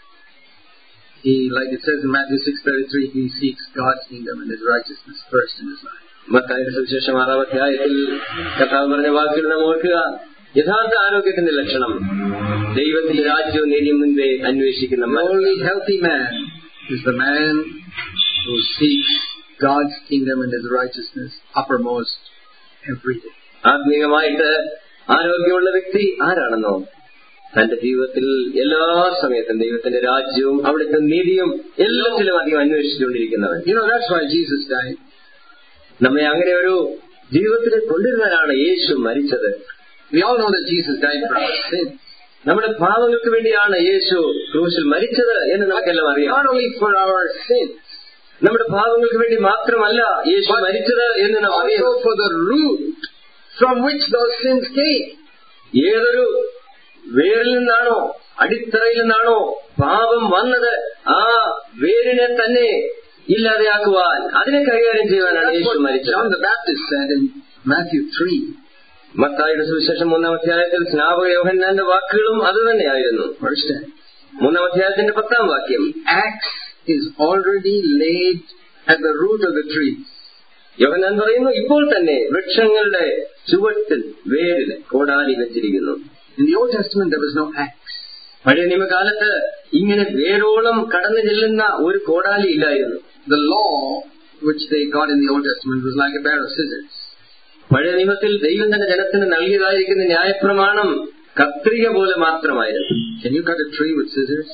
S1: He, like it says in Matthew 6.33, he seeks God's kingdom and his righteousness first in his life.
S2: മത്തായുടെ സുവിശേഷം ആറാം അധ്യായത്തിൽ കർത്താവ് പറഞ്ഞ വാക്കുകൾ നാം ഓർക്കുക യഥാർത്ഥ ആരോഗ്യത്തിന്റെ ലക്ഷണം ദൈവത്തിന്റെ രാജ്യവും നീതിയും മുൻപേ അന്വേഷിക്കുന്ന
S1: The
S2: മനസ്സ്.
S1: only healthy man is the man who seeks God's kingdom and his righteousness uppermost every day.
S2: ആത്മീയമായിട്ട് ആരോഗ്യമുള്ള വ്യക്തി ആരാണെന്നോ തന്റെ ജീവിതത്തിൽ എല്ലാ സമയത്തും ദൈവത്തിന്റെ രാജ്യവും അവിടുത്തെ നീതിയും എല്ലാത്തിലും അധികം അന്വേഷിച്ചുകൊണ്ടിരിക്കുന്നവൻ
S1: You know, that's why Jesus died.
S2: നമ്മെ അങ്ങനെ ഒരു ജീവിതത്തിൽ കൊണ്ടുവരുന്നവരാണ് യേശു മരിച്ചത്
S1: We all know that Jesus died for our sins.
S2: നമ്മുടെ പാവങ്ങൾക്ക് വേണ്ടിയാണ് യേശു ക്രൂശിൽ മരിച്ചത് എന്ന് നമുക്കെല്ലാം അറിയാം
S1: Not only for our sins,
S2: നമ്മുടെ പാവങ്ങൾക്ക് വേണ്ടി മാത്രമല്ല യേശു മരിച്ചത് എന്ന് നാം അറിയാം
S1: also for the root from which those sins came.
S2: ഏതൊരു വേരിൽ നിന്നാണോ അടിത്തറയിൽ നിന്നാണോ പാപം വന്നത് ആ വേരിനെ തന്നെ ഇല്ലാതെയാക്കുവാൻ അതിനെ കൈകാര്യം ചെയ്യുവാനാണ്
S1: That's
S2: യേശു
S1: what
S2: മരിച്ചത്
S1: John the Baptist said in Matthew 3.
S2: മത്തായുടെ സുവിശേഷം മൂന്നാം അധ്യായത്തിൽ സ്നാപക യോഹന്നാന്റെ വാക്കുകളും അത് തന്നെയായിരുന്നു
S1: Verse 10.
S2: മൂന്നാം അധ്യായത്തിന്റെ പത്താം വാക്യം
S1: Axe is already laid at the root of the tree.
S2: യോഹന്നാൻ പറയുന്നു ഇപ്പോൾ തന്നെ വൃക്ഷങ്ങളുടെ ചുവട്ടിൽ വേരിൽ കോടാലി വെച്ചിരിക്കുന്നു
S1: In the Old Testament, there was no axe.
S2: പഴയ നിയമകാലത്ത് ഇങ്ങനെ വേരോളം കടന്നു ചെല്ലുന്ന ഒരു കോടാലി ഇല്ലായിരുന്നു
S1: The law which they got in the Old Testament was like a pair of scissors.
S2: പഴയ നിയമത്തിൽ ദൈവം തന്റെ ജനത്തിന് നൽകിയതായിരിക്കുന്ന ന്യായപ്രമാണം കത്രിക പോലെ മാത്രമായിരുന്നു
S1: Can you cut a tree with scissors?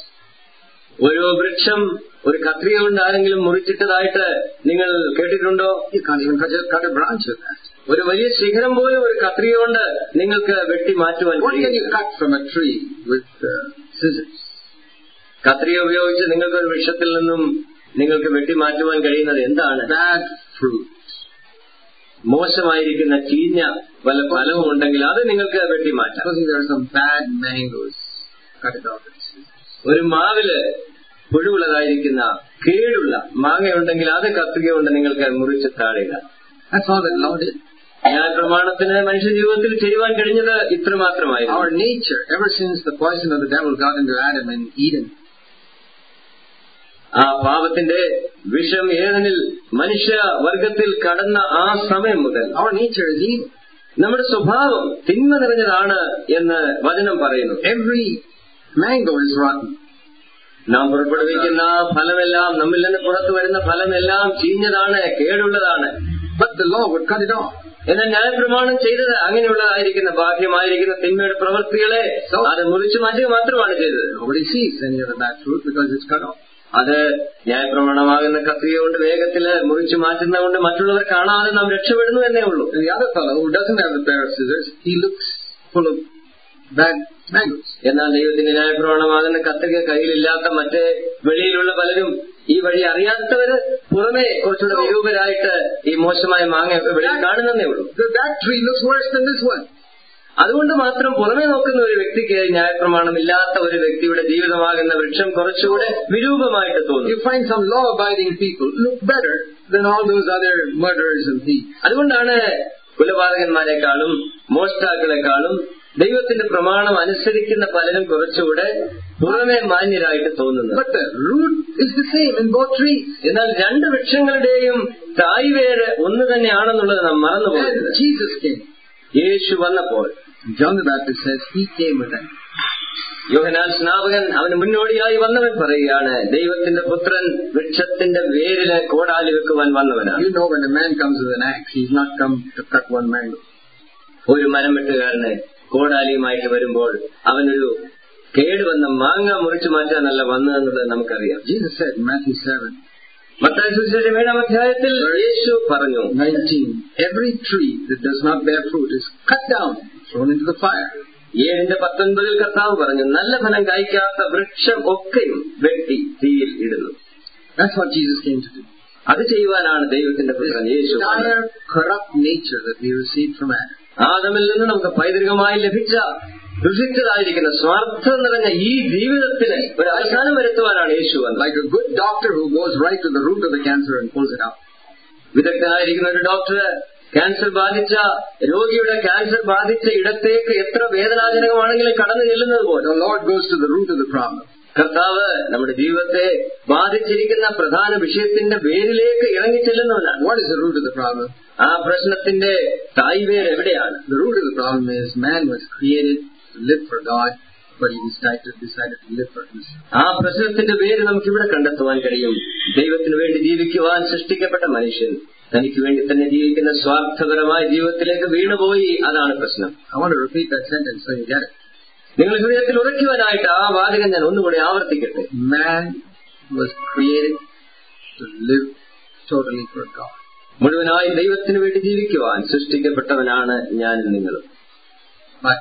S2: ഒരു വൃക്ഷം ഒരു കത്രിക കൊണ്ട് ആരെങ്കിലും മുറിച്ചിട്ടതായിട്ട് നിങ്ങൾ കേട്ടിട്ടുണ്ടോ
S1: You can't even cut a, cut a branch with that.
S2: ഒരു വലിയ ശിഖരം പോലും ഒരു കത്രിക കൊണ്ട് നിങ്ങൾക്ക് വെട്ടി മാറ്റുവാൻ
S1: What can you
S2: കഴിയില്ല.
S1: cut from a tree with uh, scissors?
S2: കത്രിക ഉപയോഗിച്ച് നിങ്ങൾക്ക് ഒരു വൃക്ഷത്തിൽ നിന്നും നിങ്ങൾക്ക് വെട്ടി മാറ്റുവാൻ കഴിയുന്നത് എന്താണ്
S1: Bad fruit.
S2: മോശമായിരിക്കുന്ന ചീഞ്ഞ വല്ല ഫലവും ഉണ്ടെങ്കിൽ അത് നിങ്ങൾക്ക് വെട്ടി മാറ്റാം
S1: Supposing there are some bad mangoes, cut it off with scissors.
S2: ഒരു മാവില് പുഴുവുള്ളതായിരിക്കുന്ന കേടുള്ള മാങ്ങയുണ്ടെങ്കിൽ അത് കത്രിക കൊണ്ട് നിങ്ങൾക്ക് മുറിച്ച് താഴുക
S1: That's all that law did.
S2: ന്യായ പ്രമാണത്തിന് മനുഷ്യ ജീവിതത്തിൽ ചെയ്യുവാൻ കഴിഞ്ഞത് ഇത്രമാത്രമായിരുന്നു
S1: Our nature, ever since the poison of the devil got into Adam in Eden,
S2: ആ പാപത്തിന്റെ വിഷം ഏതനിൽ മനുഷ്യ വർഗത്തിൽ കടന്ന ആ സമയം മുതൽ
S1: our nature is evil.
S2: നമ്മുടെ സ്വഭാവം തിന്മ നിറഞ്ഞതാണ് എന്ന് വചനം പറയുന്നു
S1: Every mango is rotten.
S2: നാം പുറപ്പെടുവിക്കുന്ന ഫലമെല്ലാം നമ്മിൽ നിന്ന് പുറത്തു വരുന്ന ഫലമെല്ലാം ചീഞ്ഞതാണ് കേടുള്ളതാണ്
S1: But the law would cut it off.
S2: എന്നാൽ ന്യായപ്രമാണം ചെയ്തത് അങ്ങനെയുള്ളതായിരിക്കുന്ന ബാഹ്യമായിരിക്കുന്ന തിന്മയുടെ പ്രവൃത്തികളെ അത് മുറിച്ചു മാറ്റുക മാത്രമാണ് ചെയ്തത്
S1: Nobody sees any of the bad fruit because it's cut off.
S2: അത് ന്യായപ്രമാണമാകുന്ന കത്രിക കൊണ്ട് വേഗത്തില് മുറിച്ചു മാറ്റുന്നതുകൊണ്ട് മറ്റുള്ളവർ കാണാതെ നാം രക്ഷപ്പെടുന്നു എന്നേ ഉള്ളൂ
S1: And the other fellow who doesn't have the pair of scissors, he looks full of bad mangoes.
S2: എന്നാൽ ദൈവത്തിന്റെ ന്യായപ്രമാണമാകുന്ന കത്രിക കയ്യിലില്ലാത്ത മറ്റേ വെളിയിലുള്ള പലരും ഈ വഴി അറിയാത്തവര് പുറമെ കുറച്ചുകൂടെ വിരൂപരായിട്ട് ഈ മോശമായ മാങ്ങ ഇവിടെ കാണുന്നതേ ഉള്ളൂ
S1: That, that tree looks worse than this one.
S2: അതുകൊണ്ട് മാത്രം പുറമെ നോക്കുന്ന ഒരു വ്യക്തിക്ക് ന്യായപ്രമാണം ഇല്ലാത്ത ഒരു വ്യക്തിയുടെ ജീവിതമാകുന്ന വൃക്ഷം കുറച്ചുകൂടെ വിരൂപമായിട്ട് തോന്നും
S1: You find some law-abiding people look better than all those other murderers and thieves.
S2: അതുകൊണ്ടാണ് കുലപാതകന്മാരെക്കാളും മോഷ്ടാക്കളെക്കാളും ദൈവത്തിന്റെ പ്രമാണം അനുസരിക്കുന്ന പലരും കുറച്ചുകൂടെ പുറമെ മാന്യരായിട്ട് തോന്നുന്നത്
S1: But the root is the same in both trees.
S2: എന്നാൽ രണ്ട് വൃക്ഷങ്ങളുടെയും തായ്വേര് ഒന്ന് തന്നെയാണെന്നുള്ളത് നാം മറന്നു
S1: And
S2: പോകുന്നത്
S1: Jesus came.
S2: യേശു വന്നപ്പോൾ
S1: John the Baptist says he came with them.
S2: Yohanan സ്നാപകൻ അവന് മുന്നോടിയായി വന്നവൻ പറയുകയാണ് ദൈവത്തിന്റെ പുത്രൻ വൃക്ഷത്തിന്റെ വേരില് കോടാലി വെക്കുവാൻ വന്നവനാണ്
S1: You know when a man comes with an axe, he's not come to cut one mango.
S2: ഒരു മരം വെട്ടുകാരന് കോടാലിയുമായിട്ട് വരുമ്പോൾ അവനൊരു കേടുവന്ന മാങ്ങ മുറിച്ചു മാറ്റാനല്ല വന്നതെന്നുള്ളത് നമുക്കറിയാം
S1: Jesus said in Matthew 7,
S2: Mathai സുവിശേഷം ഏഴാം അധ്യായത്തിൽ യേശു പറഞ്ഞു
S1: 19, every tree that does not bear fruit is cut down, thrown into the fire.
S2: ഏഴിന്റെ പത്തൊൻപതിൽ കർത്താവ് പറഞ്ഞു നല്ല ഫലം കായ്ക്കാത്ത വൃക്ഷം ഒക്കെയും വെട്ടി തീയിൽ ഇടുന്നു
S1: That's what Jesus came to do.
S2: അത് ചെയ്യുവാനാണ് ദൈവത്തിന്റെ പുത്രൻ യേശു വന്നത്.
S1: Entire corrupt nature that we received from Adam.
S2: ആദമിൽ നിന്ന് നമുക്ക് പൈതൃകമായി ലഭിച്ച ദുഷിച്ചതായിരിക്കുന്ന സ്വാർത്ഥം നിറഞ്ഞ ഈ ജീവിതത്തിന് ഒരു അവസാനം വരുത്തുവാനാണ് യേശു വന്നത്
S1: Like a good doctor who goes right to the root of the cancer and pulls it out.
S2: വിദഗ്ധനായിരിക്കുന്ന ഒരു ഡോക്ടർ ക്യാൻസർ ബാധിച്ച രോഗിയുടെ ക്യാൻസർ ബാധിച്ച ഇടത്തേക്ക് എത്ര വേദനാജനകമാണെങ്കിലും കടന്നു ചെല്ലുന്നത് പോലെ
S1: The Lord goes to the root of the problem.
S2: കർത്താവ് നമ്മുടെ ജീവിതത്തെ ബാധിച്ചിരിക്കുന്ന പ്രധാന വിഷയത്തിന്റെ വേരിലേക്ക് ഇറങ്ങി ചെല്ലുന്നവനാണ്
S1: What is the root of the problem?
S2: ആ പ്രശ്നത്തിന്റെ തായ്വേര് എവിടെയാണ്
S1: The root of the problem is man was created to live for God, but he decided, decided to live for himself.
S2: ആ പ്രശ്നത്തിന്റെ പേര് നമുക്ക് ഇവിടെ കണ്ടെത്തുവാൻ കഴിയും ദൈവത്തിന് വേണ്ടി ജീവിക്കുവാൻ സൃഷ്ടിക്കപ്പെട്ട മനുഷ്യൻ തനിക്ക് വേണ്ടി തന്നെ ജീവിക്കുന്ന സ്വാർത്ഥപരമായ ജീവിതത്തിലേക്ക് വീണുപോയി അതാണ് പ്രശ്നം
S1: I want to repeat that sentence so you get it.
S2: നിങ്ങൾ ഹൃദയത്തിൽ ഉറയ്ക്കുവാനായിട്ട് ആ വാചകം ഞാൻ ഒന്നുകൂടി ആവർത്തിക്കട്ടെ
S1: Man was created to live totally for God.
S2: മുഴുവനായി ദൈവത്തിന് വേണ്ടി ജീവിക്കുവാൻ സൃഷ്ടിക്കപ്പെട്ടവനാണ് ഞാനും നിങ്ങളും
S1: But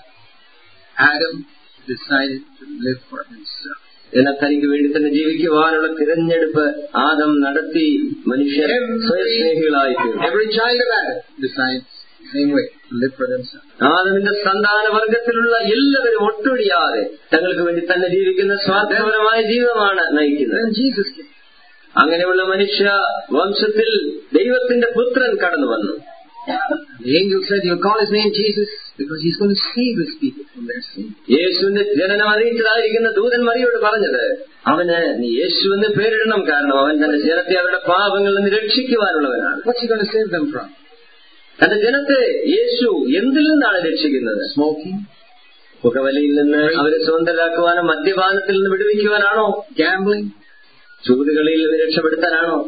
S1: Adam decided to live for himself.
S2: എന്നാൽ തനിക്ക് വേണ്ടി തന്നെ ജീവിക്കുവാനുള്ള തിരഞ്ഞെടുപ്പ് ആദം നടത്തി മനുഷ്യർ സ്വയസ്നേഹികളായി തീർന്നു
S1: Every child of Adam decides the same way to live for themselves.
S2: ആദമിന്റെ സന്താന വർഗത്തിലുള്ള എല്ലാവരും ഒട്ടൊഴിയാതെ തങ്ങൾക്ക് വേണ്ടി തന്നെ ജീവിക്കുന്ന സ്വാർത്ഥപരമായ ജീവിതമാണ് നയിക്കുന്നത്
S1: Then Jesus came.
S2: അങ്ങനെയുള്ള മനുഷ്യ വംശത്തിൽ ദൈവത്തിന്റെ പുത്രൻ കടന്നു വന്നു
S1: The angel said, You'll call his name Jesus because he's going to save his people from their sin.
S2: യേശുവിന്റെ ജനനം അറിയിച്ചതായിരിക്കുന്ന ദൂതൻ മറിയോട് പറഞ്ഞത് അവന് നീ യേശു എന്ന് പേരിടണം കാരണം അവൻ തന്റെ ജനത്തെ അവരുടെ പാപങ്ങളിൽ നിന്ന് രക്ഷിക്കുവാനുള്ളവനാണ്
S1: What's he going to save them from?
S2: തന്റെ ജനത്തെ യേശു എന്തിൽ നിന്നാണ് രക്ഷിക്കുന്നത്
S1: Smoking,
S2: പുകവലിയിൽ നിന്ന് അവരെ സ്വന്തരാക്കുവാനോ മദ്യപാനത്തിൽ നിന്ന് വിടുവിക്കുവാനാണോ
S1: gambling?
S2: ചൂതുകളിൽ നിന്ന് രക്ഷപ്പെടുത്താനാണോ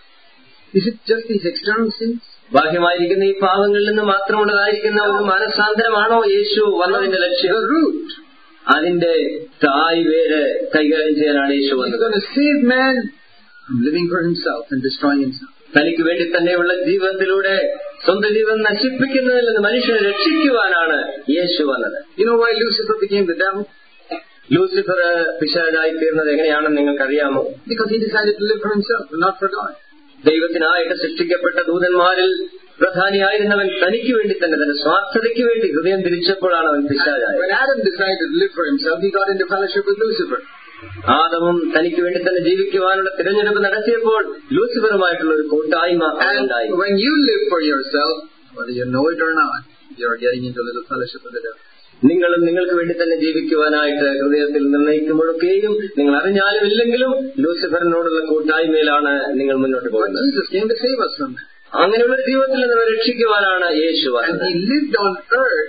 S1: Is it just these external sins?
S2: ബാഹ്യമായിരിക്കുന്ന ഈ പാവങ്ങളിൽ നിന്ന് മാത്രമുള്ളതായിരിക്കുന്ന ഒരു മനസ്സാന്തരമാണോ യേശു വന്നതിന്റെ ലക്ഷ്യം
S1: The root.
S2: അതിന്റെ തായ് വേര് കൈകാര്യം ചെയ്യാനാണ് യേശു
S1: He's
S2: വന്നത്
S1: going to save man from living for himself and destroying himself.
S2: തനിക്ക് വേണ്ടി തന്നെയുള്ള ജീവിതത്തിലൂടെ സ്വന്തം ജീവൻ നശിപ്പിക്കുന്നതിൽ നിന്ന് മനുഷ്യനെ രക്ഷിക്കുവാനാണ് യേശു വന്നത്
S1: You know why Lucifer became the devil?
S2: Lucifer പിശാചായി തീർന്നത് എങ്ങനെയാണെന്ന് നിങ്ങൾക്കറിയാമോ
S1: Because he decided to live for himself and not for God.
S2: ദൈവത്തിനായിട്ട് സൃഷ്ടിക്കപ്പെട്ട ദൂതന്മാരിൽ പ്രധാനിയായിരുന്നവൻ തനിക്ക് വേണ്ടി തന്നെ തന്റെ സ്വാർത്ഥതയ്ക്ക് വേണ്ടി ഹൃദയം തിരിച്ചപ്പോഴാണ് അവൻ പിശാചായത്
S1: When Adam decided to live for himself, he got into fellowship with Lucifer.
S2: ആദവും തനിക്ക് വേണ്ടി തന്നെ ജീവിക്കുവാനുള്ള തിരഞ്ഞെടുപ്പ് നടത്തിയപ്പോൾ ലൂസിഫറുമായിട്ടുള്ള ഒരു കൂട്ടായ്മ
S1: And
S2: ഉണ്ടായി
S1: when you live for yourself, whether you know it or not, you're getting into a little fellowship with the devil.
S2: നിങ്ങളും നിങ്ങൾക്ക് വേണ്ടി തന്നെ ജീവിക്കുവാനായിട്ട് ഹൃദയത്തിൽ നിർണയിക്കുമ്പോഴൊക്കെയും നിങ്ങൾ അറിഞ്ഞാലും ഇല്ലെങ്കിലും ലൂസിഫറിനോടുള്ള കൂട്ടായ്മയിൽ നിങ്ങൾ മുന്നോട്ട്
S1: But
S2: പോകുന്നത്
S1: Jesus came to save us from that.
S2: അങ്ങനെയുള്ള ഒരു ജീവിതത്തിൽ നിന്ന് രക്ഷിക്കുവാനാണ് യേശു
S1: And
S2: വന്നത്
S1: he lived on earth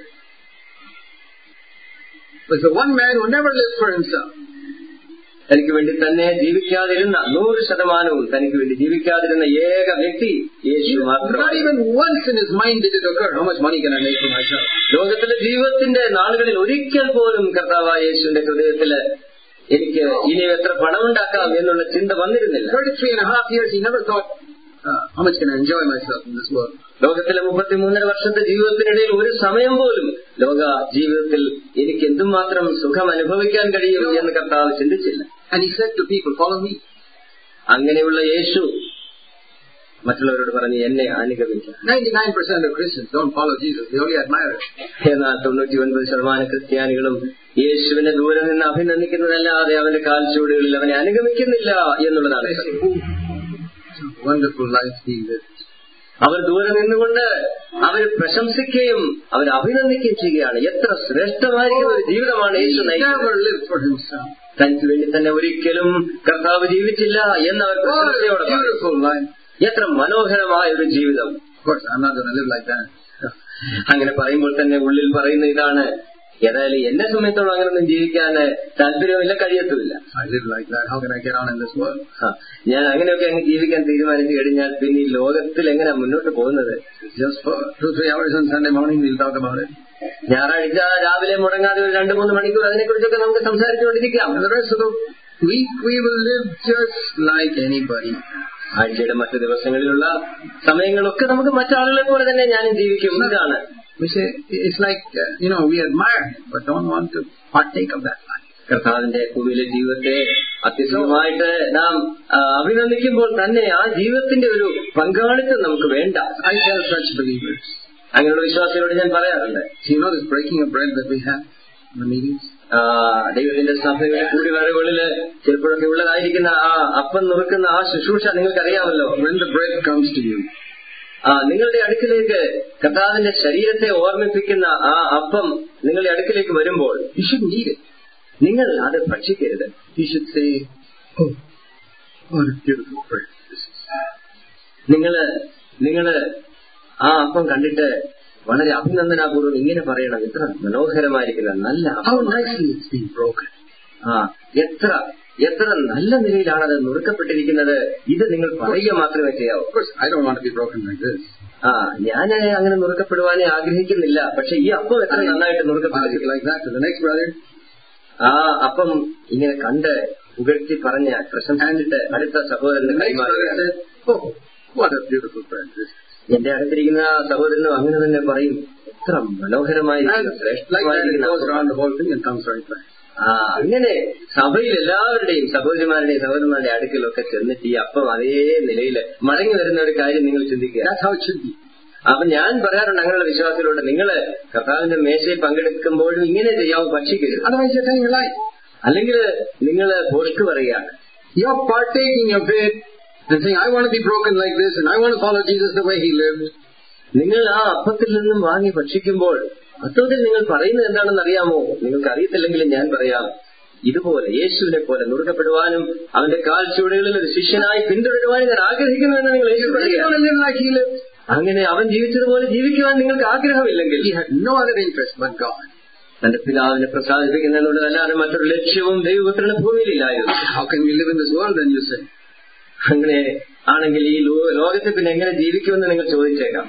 S1: was the one man who never lived for himself.
S2: തനിക്ക് വേണ്ടി തന്നെ ജീവിക്കാതിരുന്ന നൂറ് ശതമാനവും തനിക്ക് വേണ്ടി ജീവിക്കാതിരുന്ന ഏക വ്യക്തി യേശു
S1: Not
S2: മാത്രമാണ്
S1: even once in his mind did it occur, how much money can I make for myself?
S2: ലോകത്തിലെ ജീവിതത്തിന്റെ നാളുകളിൽ ഒരിക്കൽ പോലും കർത്താവായ യേശുവിന്റെ ഹൃദയത്തില് എനിക്ക് ഇനി എത്ര പണമുണ്ടാക്കാം എന്നുള്ള ചിന്ത വന്നിരുന്നില്ല
S1: 33 and a half years, he never thought, uh, how much can I enjoy myself in this world?
S2: ലോകത്തിലെ മുപ്പത്തിമൂന്നര വർഷത്തെ ജീവിതത്തിനിടയിൽ ഒരു സമയം പോലും ലോക ജീവിതത്തിൽ എനിക്ക് എന്തുമാത്രം സുഖം അനുഭവിക്കാൻ കഴിയും എന്ന് കർത്താവ് ചിന്തിച്ചില്ല
S1: And he said to people, follow me.
S2: അങ്ങനെയുള്ള യേശു മറ്റുള്ളവരോട് പറഞ്ഞ് എന്നെ അനുഗമിക്കാം
S1: 99% of Christians don't follow Jesus, they only admire him.
S2: എന്നാൽ തൊണ്ണൂറ്റി ഒൻപത് ശതമാനം ക്രിസ്ത്യാനികളും യേശുവിനെ ദൂരെ നിന്ന് അഭിനന്ദിക്കുന്നതല്ലാതെ അവന്റെ കാൽച്ചുവടുകളിൽ അവനെ അനുഗമിക്കുന്നില്ല എന്നുള്ളതാണ്
S1: They say, oh, it's a wonderful life he lived.
S2: അവർ ദൂരെ നിന്നുകൊണ്ട് അവർ പ്രശംസിക്കുകയും അവർ അഭിനന്ദിക്കുകയും ചെയ്യുകയാണ് എത്ര ശ്രേഷ്ഠമായിരിക്കുന്ന ഒരു ജീവിതമാണ്
S1: He
S2: യേശു നയിക്കുന്നത്
S1: never lived for himself.
S2: തനിക്ക് വേണ്ടി തന്നെ ഒരിക്കലും കർത്താവ് ജീവിച്ചില്ല എന്നവർ
S1: What a
S2: പ്രശംസയോടെ പറയും.
S1: beautiful life.
S2: എത്ര മനോഹരമായ ഒരു ജീവിതം
S1: Of course, I'm not going to live like that.
S2: അങ്ങനെ പറയുമ്പോൾ തന്നെ ഉള്ളിൽ പറയുന്ന ഇതാണ് ഏതായാലും എന്നെ സംബന്ധിച്ചോളം അങ്ങനൊന്നും ജീവിക്കാൻ താല്പര്യമില്ല കഴിയത്തുമില്ല
S1: If I live like that, how can I get on in this world?
S2: ആ, ഞാൻ അങ്ങനെയൊക്കെ അങ്ങ് ജീവിക്കാൻ തീരുമാനിച്ചു കഴിഞ്ഞാൽ പിന്നെ ഈ ലോകത്തിൽ എങ്ങനെ മുന്നോട്ട് പോകുന്നത്
S1: Just for two, three hours on Sunday morning, we'll talk about it.
S2: ഞായറാഴ്ച രാവിലെ മുടങ്ങാതെ ഒരു രണ്ടു മൂന്ന് മണിക്കൂർ അതിനെക്കുറിച്ചൊക്കെ നമുക്ക് സംസാരിച്ചുകൊണ്ടിരിക്കാം
S1: And the rest of the week, we will live just like anybody.
S2: ആഴ്ചയുടെ മറ്റു ദിവസങ്ങളിലുള്ള സമയങ്ങളൊക്കെ നമുക്ക് മറ്റാളുകളെ പോലെ തന്നെ ഞാനും ജീവിക്കും ഇതാണ്
S1: We say, it's like, uh, you know, we admire him, but don't want to partake of that life.
S2: കർത്താവിന്റെ ഭൂമിയിലെ ജീവിതത്തെ അത്യധികമായിട്ട് നാം ആ, അഭിനന്ദിക്കുമ്പോൾ തന്നെ ആ ജീവിതത്തിന്റെ ഒരു പങ്കാളിത്തം നമുക്ക് വേണ്ട
S1: I tell such believers,
S2: അങ്ങനെയുള്ള വിശ്വാസികളോട് ഞാൻ പറയാറുണ്ട്
S1: you know this breaking of bread that we have in the meetings?
S2: ആ, ദൈവത്തിന്റെ സഭയുടെ കൂടിവരവുകളില് ചിലപ്പോഴൊക്കെ ഉള്ളതായിരിക്കുന്ന ആ അപ്പം നുറുക്കുന്ന ആ ശുശ്രൂഷ നിങ്ങൾക്കറിയാമല്ലോ
S1: When the bread comes to you,
S2: ആ നിങ്ങളുടെ അടുക്കിലേക്ക് കർത്താവിന്റെ ശരീരത്തെ ഓർമ്മിപ്പിക്കുന്ന ആ അപ്പം നിങ്ങളുടെ അടുക്കിലേക്ക് വരുമ്പോൾ
S1: you shouldn't eat it.
S2: നിങ്ങൾ അത് ഭക്ഷിക്കരുത്
S1: You should say, oh, what a beautiful bread this is.
S2: നിങ്ങള് നിങ്ങള് ആ അപ്പം കണ്ടിട്ട് വളരെ അഭിനന്ദനാപൂർവ്വം ഇങ്ങനെ പറയണം ഇത്ര മനോഹരമായിരിക്കുന്ന നല്ല
S1: How
S2: അപ്പം
S1: nicely it's been broken.
S2: ആ എത്ര എത്ര നല്ല നിലയിലാണ് അത് നുറുക്കപ്പെട്ടിരിക്കുന്നത് ഇത് നിങ്ങൾ പറയുക മാത്രമേ ചെയ്യാവൂ
S1: Of course, I don't want to be broken like this.
S2: ആ ഞാൻ അങ്ങനെ നുറുക്കപ്പെടുവാനേ ആഗ്രഹിക്കുന്നില്ല പക്ഷെ ഈ അപ്പം എത്ര നന്നായിട്ട്
S1: Pass it
S2: നുറുക്കപ്പെട്ടിരിക്കുന്നു
S1: like that to the next brother.
S2: ആ അപ്പം ഇങ്ങനെ കണ്ട് പുകഴ്ത്തി പറഞ്ഞ് പ്രശംസിച്ചിട്ട് അടുത്ത സഹോദരന്
S1: The next brother
S2: കൈമാറുക
S1: said, oh, what a beautiful bread this is.
S2: എന്റെ അടുത്തിരിക്കുന്ന സഹോദരനും അങ്ങനെ തന്നെ പറയും എത്ര മനോഹരമായിരിക്കുന്ന
S1: And like that, it
S2: ശ്രേഷ്ഠമായിരിക്കുന്ന
S1: goes
S2: അപ്പം."
S1: around the whole thing and comes right back.
S2: ആ അങ്ങനെ സഭയിൽ എല്ലാവരുടെയും സഹോദരിമാരുടെയും സഹോദരന്മാരുടെ അടുക്കലൊക്കെ ചെന്നിട്ട് ഈ അപ്പം അതേ നിലയിൽ മടങ്ങി വരുന്ന ഒരു കാര്യം നിങ്ങൾ ചിന്തിക്കുക
S1: That's how it should be.
S2: അപ്പൊ ഞാൻ പറയാറുണ്ട് അങ്ങനെയുള്ള വിശ്വാസത്തിലൂടെ നിങ്ങള് കർത്താവിന്റെ മേശയിൽ പങ്കെടുക്കുമ്പോഴും ഇങ്ങനെ ചെയ്യാവും ഭക്ഷിക്കരുത്
S1: Otherwise, you're telling a lie.
S2: അല്ലെങ്കിൽ നിങ്ങൾ ഭോഷ്ക്ക് പറയുകയാണ്
S1: You're partaking of it and saying, I want to be broken like this and I want to follow Jesus the way he lived.
S2: നിങ്ങൾ ആ അപ്പത്തിൽ നിന്നും വാങ്ങി ഭക്ഷിക്കുമ്പോൾ അത്തത്തിൽ നിങ്ങൾ പറയുന്നത് എന്താണെന്ന് അറിയാമോ നിങ്ങൾക്ക് അറിയത്തില്ലെങ്കിലും ഞാൻ പറയാം ഇതുപോലെ യേശുവിനെ പോലെ നുറുക്കപ്പെടുവാനും അവന്റെ കാൽ ചൂടുകളിൽ ഒരു ശിഷ്യനായി പിന്തുടരുവാനും ഞാൻ ആഗ്രഹിക്കുന്നു എന്ന് നിങ്ങൾ യേശു
S1: You really
S2: പറയുക
S1: want to live like he lived?
S2: അങ്ങനെ അവൻ ജീവിച്ചതുപോലെ ജീവിക്കുവാൻ നിങ്ങൾക്ക് ആഗ്രഹമില്ലെങ്കിൽ
S1: He had no other interest but God.
S2: തന്റെ പിതാവിനെ പ്രസാദിപ്പിക്കുന്ന എന്നുള്ളതല്ലാതെ മറ്റൊരു ലക്ഷ്യവും ദൈവപുത്രന് ഭൂമിയിലില്ലായിരുന്നു
S1: How can we live in this world then, you say?
S2: അങ്ങനെ ആണെങ്കിൽ ഈ ലോ- ലോകത്തെ പിന്നെ എങ്ങനെ ജീവിക്കുമെന്ന് നിങ്ങൾ ചോദിച്ചേക്കാം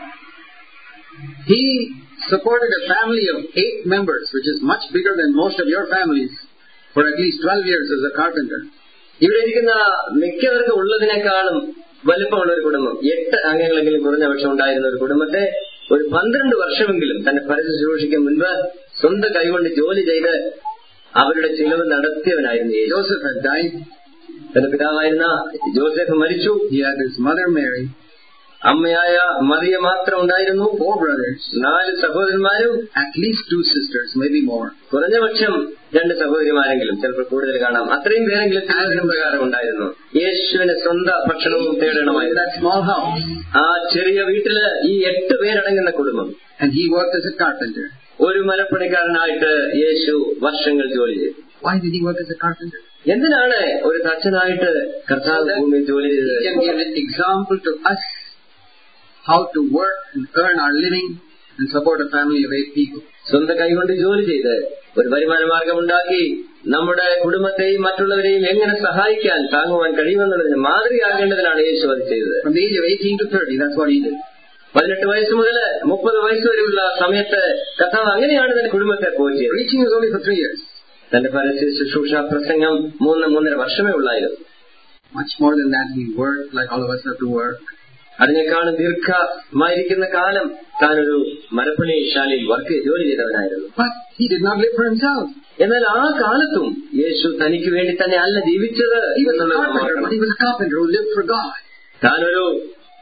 S1: He supported a family of eight members, which is much bigger than most of your families, for at least 12 years as a carpenter.
S2: ഇവിടെ ഇരിക്കുന്ന മിക്കവർക്കും ഉള്ളതിനേക്കാളും വലിപ്പമുള്ള ഒരു കുടുംബം എട്ട് അംഗങ്ങളെങ്കിലും കുറഞ്ഞ പക്ഷം ഉണ്ടായിരുന്ന ഒരു കുടുംബത്തെ ഒരു പന്ത്രണ്ട് വർഷമെങ്കിലും തന്റെ പരസ്യ ശുശ്രൂഷയ്ക്ക് മുൻപ് സ്വന്തം കൈകൊണ്ട് ജോലി ചെയ്ത് അവരുടെ ചിലവ് നടത്തിയവനായിരുന്നു യേശു
S1: Joseph had died.
S2: തന്റെ പിതാവായിരുന്ന ജോസഫ് മരിച്ചു
S1: He had his mother Mary,
S2: അമ്മയായ മറിയ മാത്രം ഉണ്ടായിരുന്നു
S1: four brothers,
S2: നാല് സഹോദരന്മാരും
S1: at least two sisters, maybe more.
S2: കുറഞ്ഞപക്ഷം രണ്ട് സഹോദരിമാരെങ്കിലും ചിലപ്പോൾ കൂടുതൽ കാണാം അത്രയും പേരെങ്കിലും തിരുവചനം പ്രകാരം ഉണ്ടായിരുന്നു യേശുവിന് സ്വന്തം ഭക്ഷണവും
S1: In
S2: തേടണമായിരുന്നു
S1: that small house.
S2: ആ ചെറിയ വീട്ടില് ഈ എട്ട് പേരടങ്ങുന്ന കുടുംബം
S1: And he worked as a carpenter.
S2: ഒരു മരപ്പണിക്കാരനായിട്ട് യേശു വർഷങ്ങൾ ജോലി ചെയ്തു
S1: Why did he work as a carpenter?
S2: എന്തിനാണ് ഒരു തച്ചനായിട്ട് കർത്താവ് ഭൂമിയിൽ ജോലി
S1: He
S2: ചെയ്തത്
S1: can give an example to us how to work and earn our living and support a family of eight people.
S2: സ്വന്തം കൈകൊണ്ട് ജോലി ചെയ്ത് ഒരു വരുമാന മാർഗം ഉണ്ടാക്കി നമ്മുടെ കുടുംബത്തെയും മറ്റുള്ളവരെയും എങ്ങനെ സഹായിക്കാൻ താങ്ങുവാൻ കഴിയുമെന്നുള്ളതിന് മാതൃകയാകേണ്ടതിനാണ് യേശു അത് ചെയ്തത്
S1: From the age of 18 to 30, that's what he did.
S2: പതിനെട്ട് വയസ്സ് മുതൽ മുപ്പത് വയസ്സ് വരെയുള്ള സമയത്ത് കർത്താവ് അങ്ങനെയാണ് തന്റെ കുടുംബത്തെ പോറ്റിയത്
S1: Preaching was only for three years.
S2: തന്റെ പരസ്യ ശുശ്രൂഷ പ്രസംഗം മൂന്ന് മൂന്നര വർഷമേ ഉള്ളായിരുന്നു
S1: Much more than that, he worked like all of us have to work.
S2: അതിനേക്കാളും ദീർഘമായിരിക്കുന്ന കാലം താനൊരു മരപ്പണിശാലയിൽ വർക്ക് ജോലി ചെയ്തവനായിരുന്നു
S1: But he did not live for himself.
S2: എന്നാൽ ആ കാലത്തും യേശു തനിക്ക് വേണ്ടി തന്നെ അല്ല ജീവിച്ചത്
S1: He was a
S2: എന്നുള്ളത്
S1: carpenter,
S2: ഓർക്കണം.
S1: but he was a carpenter who lived for God.
S2: താനൊരു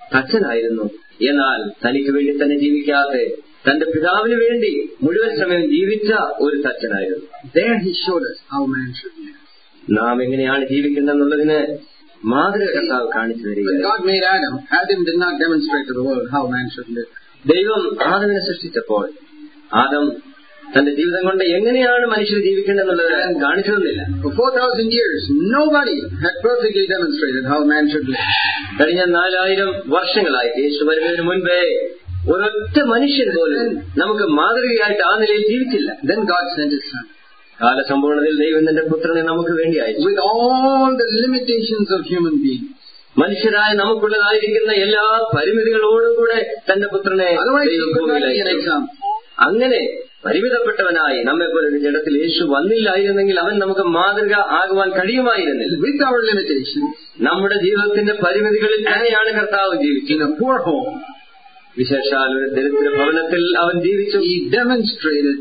S2: തച്ചനായിരുന്നു എന്നാൽ തനിക്ക് വേണ്ടി തന്നെ ജീവിക്കാതെ തന്റെ പിതാവിന് വേണ്ടി മുഴുവൻ സമയം ജീവിച്ച ഒരു തച്ചനായിരുന്നു
S1: There he showed us how man should live.
S2: നാം എങ്ങനെയാണ് ജീവിക്കുന്നതെന്നുള്ളതിന് മാതൃക കർത്താവ് കാണിച്ചു
S1: When
S2: തരിക
S1: God made Adam, Adam did not demonstrate to the world how man should live.
S2: ദൈവം ആദമിനെ സൃഷ്ടിച്ചപ്പോൾ ആദം തന്റെ ജീവിതം കൊണ്ട് എങ്ങനെയാണ് മനുഷ്യർ ജീവിക്കേണ്ടതെന്നുള്ളത് കാണിച്ചു തന്നില്ല
S1: For 4,000 years, nobody had perfectly demonstrated how man should live.
S2: കഴിഞ്ഞ നാലായിരം വർഷങ്ങളായി യേശു വരുന്നതിന് മുൻപേ ഒരൊറ്റ മനുഷ്യൻ പോലും നമുക്ക് മാതൃകയായിട്ട് ആ നിലയിൽ ജീവിച്ചില്ല
S1: Then God sent his son.
S2: കാലസമ്പൂർണതയിൽ ദൈവം തന്റെ പുത്രനെ നമുക്ക് വേണ്ടി അയച്ചു
S1: With all the limitations of human beings.
S2: മനുഷ്യരായ നമുക്കുള്ളതായിരിക്കുന്ന എല്ലാ പരിമിതികളോടുകൂടെ തന്റെ പുത്രനെ
S1: Otherwise, he
S2: ദൈവം
S1: could not
S2: ഭൂമിയിൽ
S1: be an
S2: അയച്ചു.
S1: example.
S2: അങ്ങനെ പരിമിതപ്പെട്ടവനായി നമ്മെ പോലെ ഒരു ജഡത്തിൽ യേശു വന്നില്ലായിരുന്നെങ്കിൽ അവൻ നമുക്ക് മാതൃക ആകുവാൻ കഴിയുമായിരുന്നില്ല
S1: With our limitations,
S2: നമ്മുടെ ജീവിതത്തിന്റെ പരിമിതികളിൽ തന്നെയാണ് കർത്താവ് ജീവിച്ചത്
S1: in a poor home,
S2: വിശേഷാൽ ഒരു ദരിദ്ര ഭവനത്തിൽ അവൻ ജീവിച്ചു
S1: he demonstrated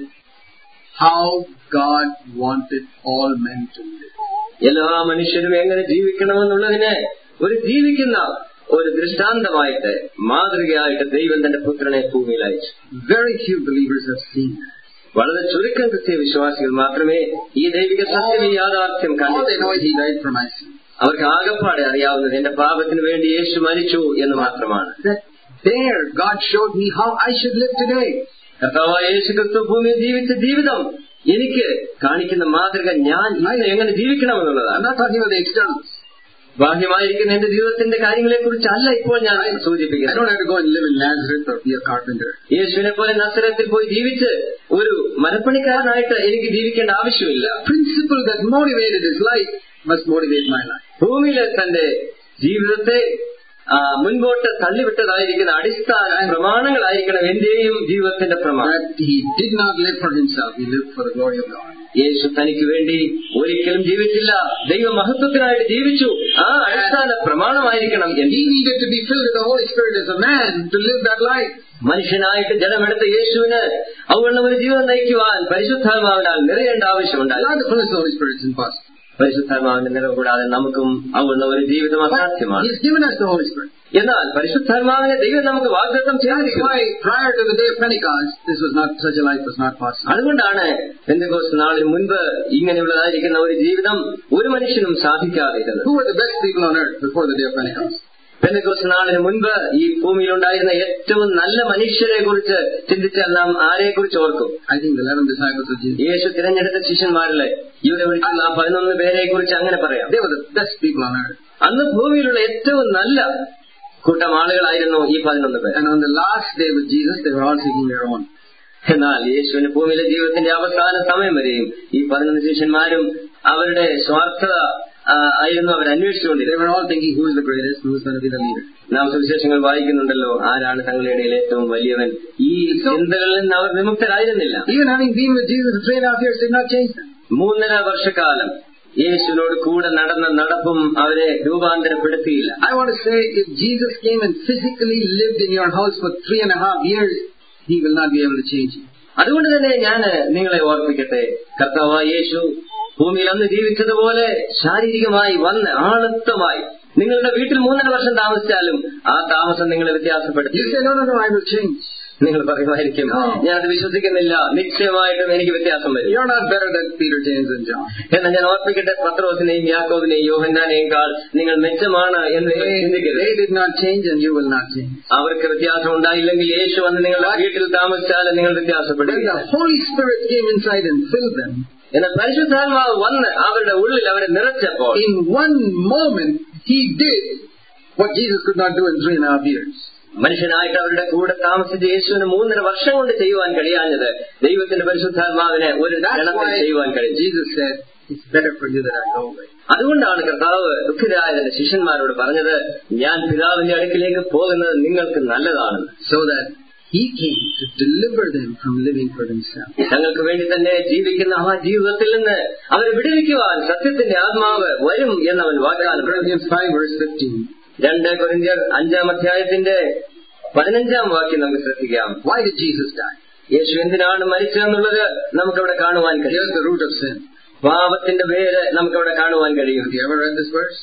S1: how God wanted all men to live.
S2: എല്ലാ മനുഷ്യരും എങ്ങനെ ജീവിക്കണമെന്നുള്ളതിന് ഒരു ജീവിക്കുന്ന ഒരു ദൃഷ്ടാന്തമായിട്ട് മാതൃകയായിട്ട് ദൈവം തന്റെ പുത്രനെ ഭൂമിയിൽ അയച്ചു
S1: Very few believers have seen that.
S2: വളരെ ചുരുക്കം കൃത്യ വിശ്വാസികൾ മാത്രമേ ഈ ദൈവിക സത്യം ഈ യാഥാർത്ഥ്യം
S1: All they
S2: കണ്ടു
S1: know is he died for my sin.
S2: അവർക്ക് ആകപ്പാടെ അറിയാവുന്നത് എന്റെ പാപത്തിന് വേണ്ടി യേശു മരിച്ചു എന്ന് മാത്രമാണ്
S1: That there God showed me how I should live today.
S2: കർത്താവായ യേശു ക്രിസ്തു ഭൂമിയിൽ ജീവിച്ച ജീവിതം എനിക്ക് കാണിക്കുന്ന മാതൃക ഞാൻ ഇന്ന് എങ്ങനെ ജീവിക്കണമെന്നുള്ളതാണ്
S1: I'm not talking about the externals.
S2: ബാഹ്യമായിരിക്കുന്ന എന്റെ ജീവിതത്തിന്റെ കാര്യങ്ങളെ കുറിച്ചല്ല ഇപ്പോൾ ഞാൻ
S1: I
S2: സൂചിപ്പിക്കുന്നത്
S1: don't have to go and live in Nazareth or be a carpenter.
S2: യേശുവിനെ പോലെ നസരത്തിൽ പോയി ജീവിച്ച് ഒരു മരപ്പണിക്കാരനായിട്ട് എനിക്ക് ജീവിക്കേണ്ട ആവശ്യമില്ല
S1: Principle that motivated his life must motivate my life.
S2: ഭൂമിയിലെ തന്റെ ജീവിതത്തെ ആ, മുൻപോട്ട് തള്ളിവിട്ടതായിരിക്കുന്ന അടിസ്ഥാന പ്രമാണങ്ങളായിരിക്കണം എന്റെയും ജീവിതത്തിന്റെ പ്രമാണം
S1: That he did not live for himself, he lived for the glory of God.
S2: യേശു തനിക്ക് വേണ്ടി ഒരിക്കലും ജീവിച്ചില്ല ദൈവമഹത്വത്തിനായിട്ട് ജീവിച്ചു ആ അടിസ്ഥാന പ്രമാണമായിരിക്കണം
S1: He
S2: എന്ന്
S1: needed to be filled with the Holy Spirit as a man to live that life.
S2: മനുഷ്യനായിട്ട് ജനമെടുത്ത യേശുവിന് അവണ്ണം ഒരു ജീവിതം നയിക്കുവാൻ പരിശുദ്ധാത്മാവിനാൽ നിറയേണ്ട ആവശ്യമുണ്ടായി
S1: Without the fullness of the Holy Spirit, it's impossible.
S2: പരിശുദ്ധാത്മാവിന്റെ നിറവ് കൂടാതെ നമുക്കും അവണ്ണം ഒരു ജീവിതം
S1: But
S2: അസാധ്യമാണ്
S1: he's given us the Holy Spirit.
S2: എന്നാൽ പരിശുദ്ധാത്മാവിനെ ദൈവം നമുക്ക് വാഗ്ദത്തം
S1: That's
S2: ചെയ്തിരിക്കുന്നു
S1: why prior to the day of Pentecost, this was not, such a life was not possible.
S2: അതുകൊണ്ടാണ് പെന്തകോസ് നാളിന് മുൻപ് ഇങ്ങനെയുള്ളതായിരിക്കുന്ന ഒരു ജീവിതം ഒരു മനുഷ്യനും സാധിക്കാതിരുന്നത്
S1: Who were the best people on earth before the day of Pentecost?
S2: പെന്തകോസ് നാളിന് മുൻപ് ഈ ഭൂമിയിലുണ്ടായിരുന്ന ഏറ്റവും നല്ല മനുഷ്യരെ കുറിച്ച് ചിന്തിച്ചാൽ നാം ആരെ കുറിച്ച് ഓർക്കും
S1: I think the 11 disciples of Jesus.
S2: യേശു തിരഞ്ഞെടുത്ത ശിഷ്യന്മാരിലെ ഇവിടെ വിളിച്ചുള്ള ആ പതിനൊന്ന് പേരെ കുറിച്ച് അങ്ങനെ പറയാം
S1: They were the best people on earth.
S2: അന്ന് ഭൂമിയിലുള്ള ഏറ്റവും നല്ല കൂട്ടം ആളുകളായിരുന്നു ഈ പതിനൊന്ന് പേർ
S1: And on the last day with Jesus, they were all seeking their own.
S2: എന്നാൽ യേശുവിന് ഭൂമിയിലെ ജീവിതത്തിന്റെ അവസാന സമയം വരെയും ഈ പതിനൊന്ന് ശിഷ്യന്മാരും അവരുടെ സ്വാർത്ഥത ആ, ആയിരുന്നു അവർ
S1: They
S2: അന്വേഷിച്ചുകൊണ്ടിരുന്നത്
S1: were all thinking who is the greatest, who is going to be the leader.
S2: നാം സുവിശേഷങ്ങൾ വായിക്കുന്നുണ്ടല്ലോ ആരാണ് തങ്ങളുടെ ഇടയിൽ ഏറ്റവും വലിയവൻ ഈ ചിന്തകളിൽ നിന്ന് അവർ വിമുക്തരായിരുന്നില്ല
S1: Even having been with Jesus for three and a half years did not change them.
S2: മൂന്നര വർഷക്കാലം യേശുവിനോട് കൂടെ നടന്ന നടപ്പും അവരെ രൂപാന്തരപ്പെടുത്തിയില്ല
S1: I want to say, if Jesus came and physically lived in your house for three and a half years, he will not be able to change you.
S2: അതുകൊണ്ട് തന്നെ ഞാൻ നിങ്ങളെ ഓർപ്പിക്കട്ടെ കർത്താവായ യേശു ഭൂമിയിൽ അന്ന് ജീവിച്ചതുപോലെ ശാരീരികമായി വന്ന് ആളത്വമായി നിങ്ങളുടെ വീട്ടിൽ മൂന്നര വർഷം താമസിച്ചാലും ആ താമസം നിങ്ങളെ വ്യത്യാസപ്പെടുത്തി
S1: You say, no, no, no, I will change.
S2: നിങ്ങൾ പറയുമായിരിക്കും ഞാനത് വിശ്വസിക്കുന്നില്ല നിശ്ചയമായിട്ടും എനിക്ക് വ്യത്യാസം വരും
S1: You're not better than Peter, James, and John.
S2: എന്നാൽ ഞാൻ ഓർപ്പിക്കട്ടെ പത്രോസിനെയും യാക്കോബിനെയും യോഹന്നാനെയും നിങ്ങൾ മെച്ചമാണ് എന്ന് നിങ്ങൾ
S1: They,
S2: ചിന്തിക്കരുത്
S1: they did not change and you will not change.
S2: അവർക്ക് വ്യത്യാസം ഉണ്ടായില്ലെങ്കിൽ യേശു വന്ന് നിങ്ങളുടെ വീട്ടിൽ താമസിച്ചാൽ നിങ്ങൾ
S1: When
S2: വ്യത്യാസപ്പെടുക
S1: the Holy Spirit came inside and filled them,
S2: എന്നാൽ പരിശുദ്ധാത്മാവ് വന്ന് അവരുടെ ഉള്ളിൽ അവരെ നിറച്ചപ്പോൾ
S1: in one moment, he did what Jesus could not do in three and a half years.
S2: മനുഷ്യനായിട്ട് അവരുടെ കൂടെ താമസിച്ച് യേശുവിന് മൂന്നര വർഷം കൊണ്ട് ചെയ്യുവാൻ കഴിയാഞ്ഞത് ദൈവത്തിന്റെ പരിശുദ്ധാത്മാവിനെ ഒരു
S1: That's
S2: ക്ഷണത്തിൽ
S1: why
S2: ചെയ്യുവാൻ കഴിയും
S1: Jesus said, it's better for you that I go away.
S2: അതുകൊണ്ടാണ് കർത്താവ് ദുഃഖിതരായ തന്റെ ശിഷ്യന്മാരോട് പറഞ്ഞത് ഞാൻ പിതാവിന്റെ അടുക്കിലേക്ക് പോകുന്നത് നിങ്ങൾക്ക് നല്ലതാണെന്ന്
S1: So that he came to deliver them from living for themselves.
S2: തങ്ങൾക്ക് വേണ്ടി തന്നെ ജീവിക്കുന്ന ആ ജീവിതത്തിൽ നിന്ന് അവരെ വിടുവിക്കുവാൻ സത്യത്തിന്റെ ആത്മാവ് വരും എന്നവൻ വാഗ്ദാനം പറഞ്ഞു.
S1: Corinthians 5 verse 15.
S2: രണ്ട് കൊരിന്ത്യർ അഞ്ചാം അധ്യായത്തിന്റെ പതിനഞ്ചാം വാക്യം നമുക്ക് ശ്രദ്ധിക്കാം
S1: Why did Jesus die?
S2: യേശു എന്തിനാണ് മരിച്ചതെന്നുള്ളത് നമുക്കവിടെ കാണുവാൻ കഴിയും
S1: Here's the root of sin.
S2: പാപത്തിന്റെ പേര് നമുക്കവിടെ കാണുവാൻ കഴിയും
S1: Have you ever read this verse?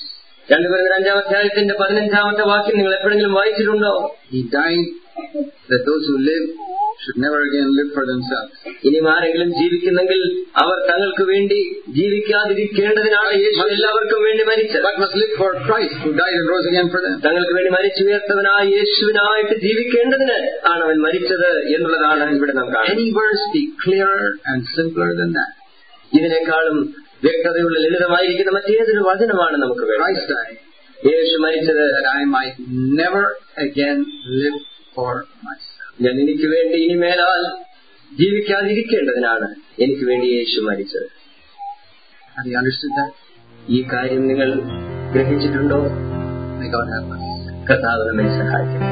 S2: രണ്ടുപേരുടെ അഞ്ചാം അധ്യായത്തിന്റെ പതിനഞ്ചാമത്തെ വാക്യം നിങ്ങൾ എപ്പോഴെങ്കിലും വായിച്ചിട്ടുണ്ടോ
S1: He died that those who live should never again live for themselves.
S2: ഇനിയും ആരെങ്കിലും ജീവിക്കുന്നെങ്കിൽ അവർ തങ്ങൾക്ക് വേണ്ടി ജീവിക്കാതിരിക്കേണ്ടതിനാണ് യേശു എല്ലാവർക്കും വേണ്ടി മരിച്ചത്
S1: But must live for Christ who died and rose again for them.
S2: തങ്ങൾക്ക് വേണ്ടി മരിച്ചുയർത്തവനായ യേശുവിനായിട്ട് ജീവിക്കേണ്ടതിന് ആണ് അവൻ മരിച്ചത് എന്നുള്ളതാണ് ഇവിടെ നാം കാണുന്നത്
S1: Any verse be clearer and simpler than that.
S2: ഇതിനേക്കാളും വ്യക്തതയുള്ള ലളിതമായിരിക്കുന്ന മറ്റേതൊരു വചനമാണ് നമുക്ക് വേണ്ടത്
S1: Christ died
S2: യേശു മരിച്ചത്
S1: that I might never again live for myself.
S2: ഞാൻ എനിക്ക് വേണ്ടി ഇനിമേലാൽ ജീവിക്കാതിരിക്കേണ്ടതിനാണ് എനിക്ക് വേണ്ടി യേശു മരിച്ചത്
S1: Have you understood that?
S2: ഈ കാര്യം നിങ്ങൾ ഗ്രഹിച്ചിട്ടുണ്ടോ
S1: May God help us.
S2: കർത്താവ് നമ്മെ സഹായിക്കും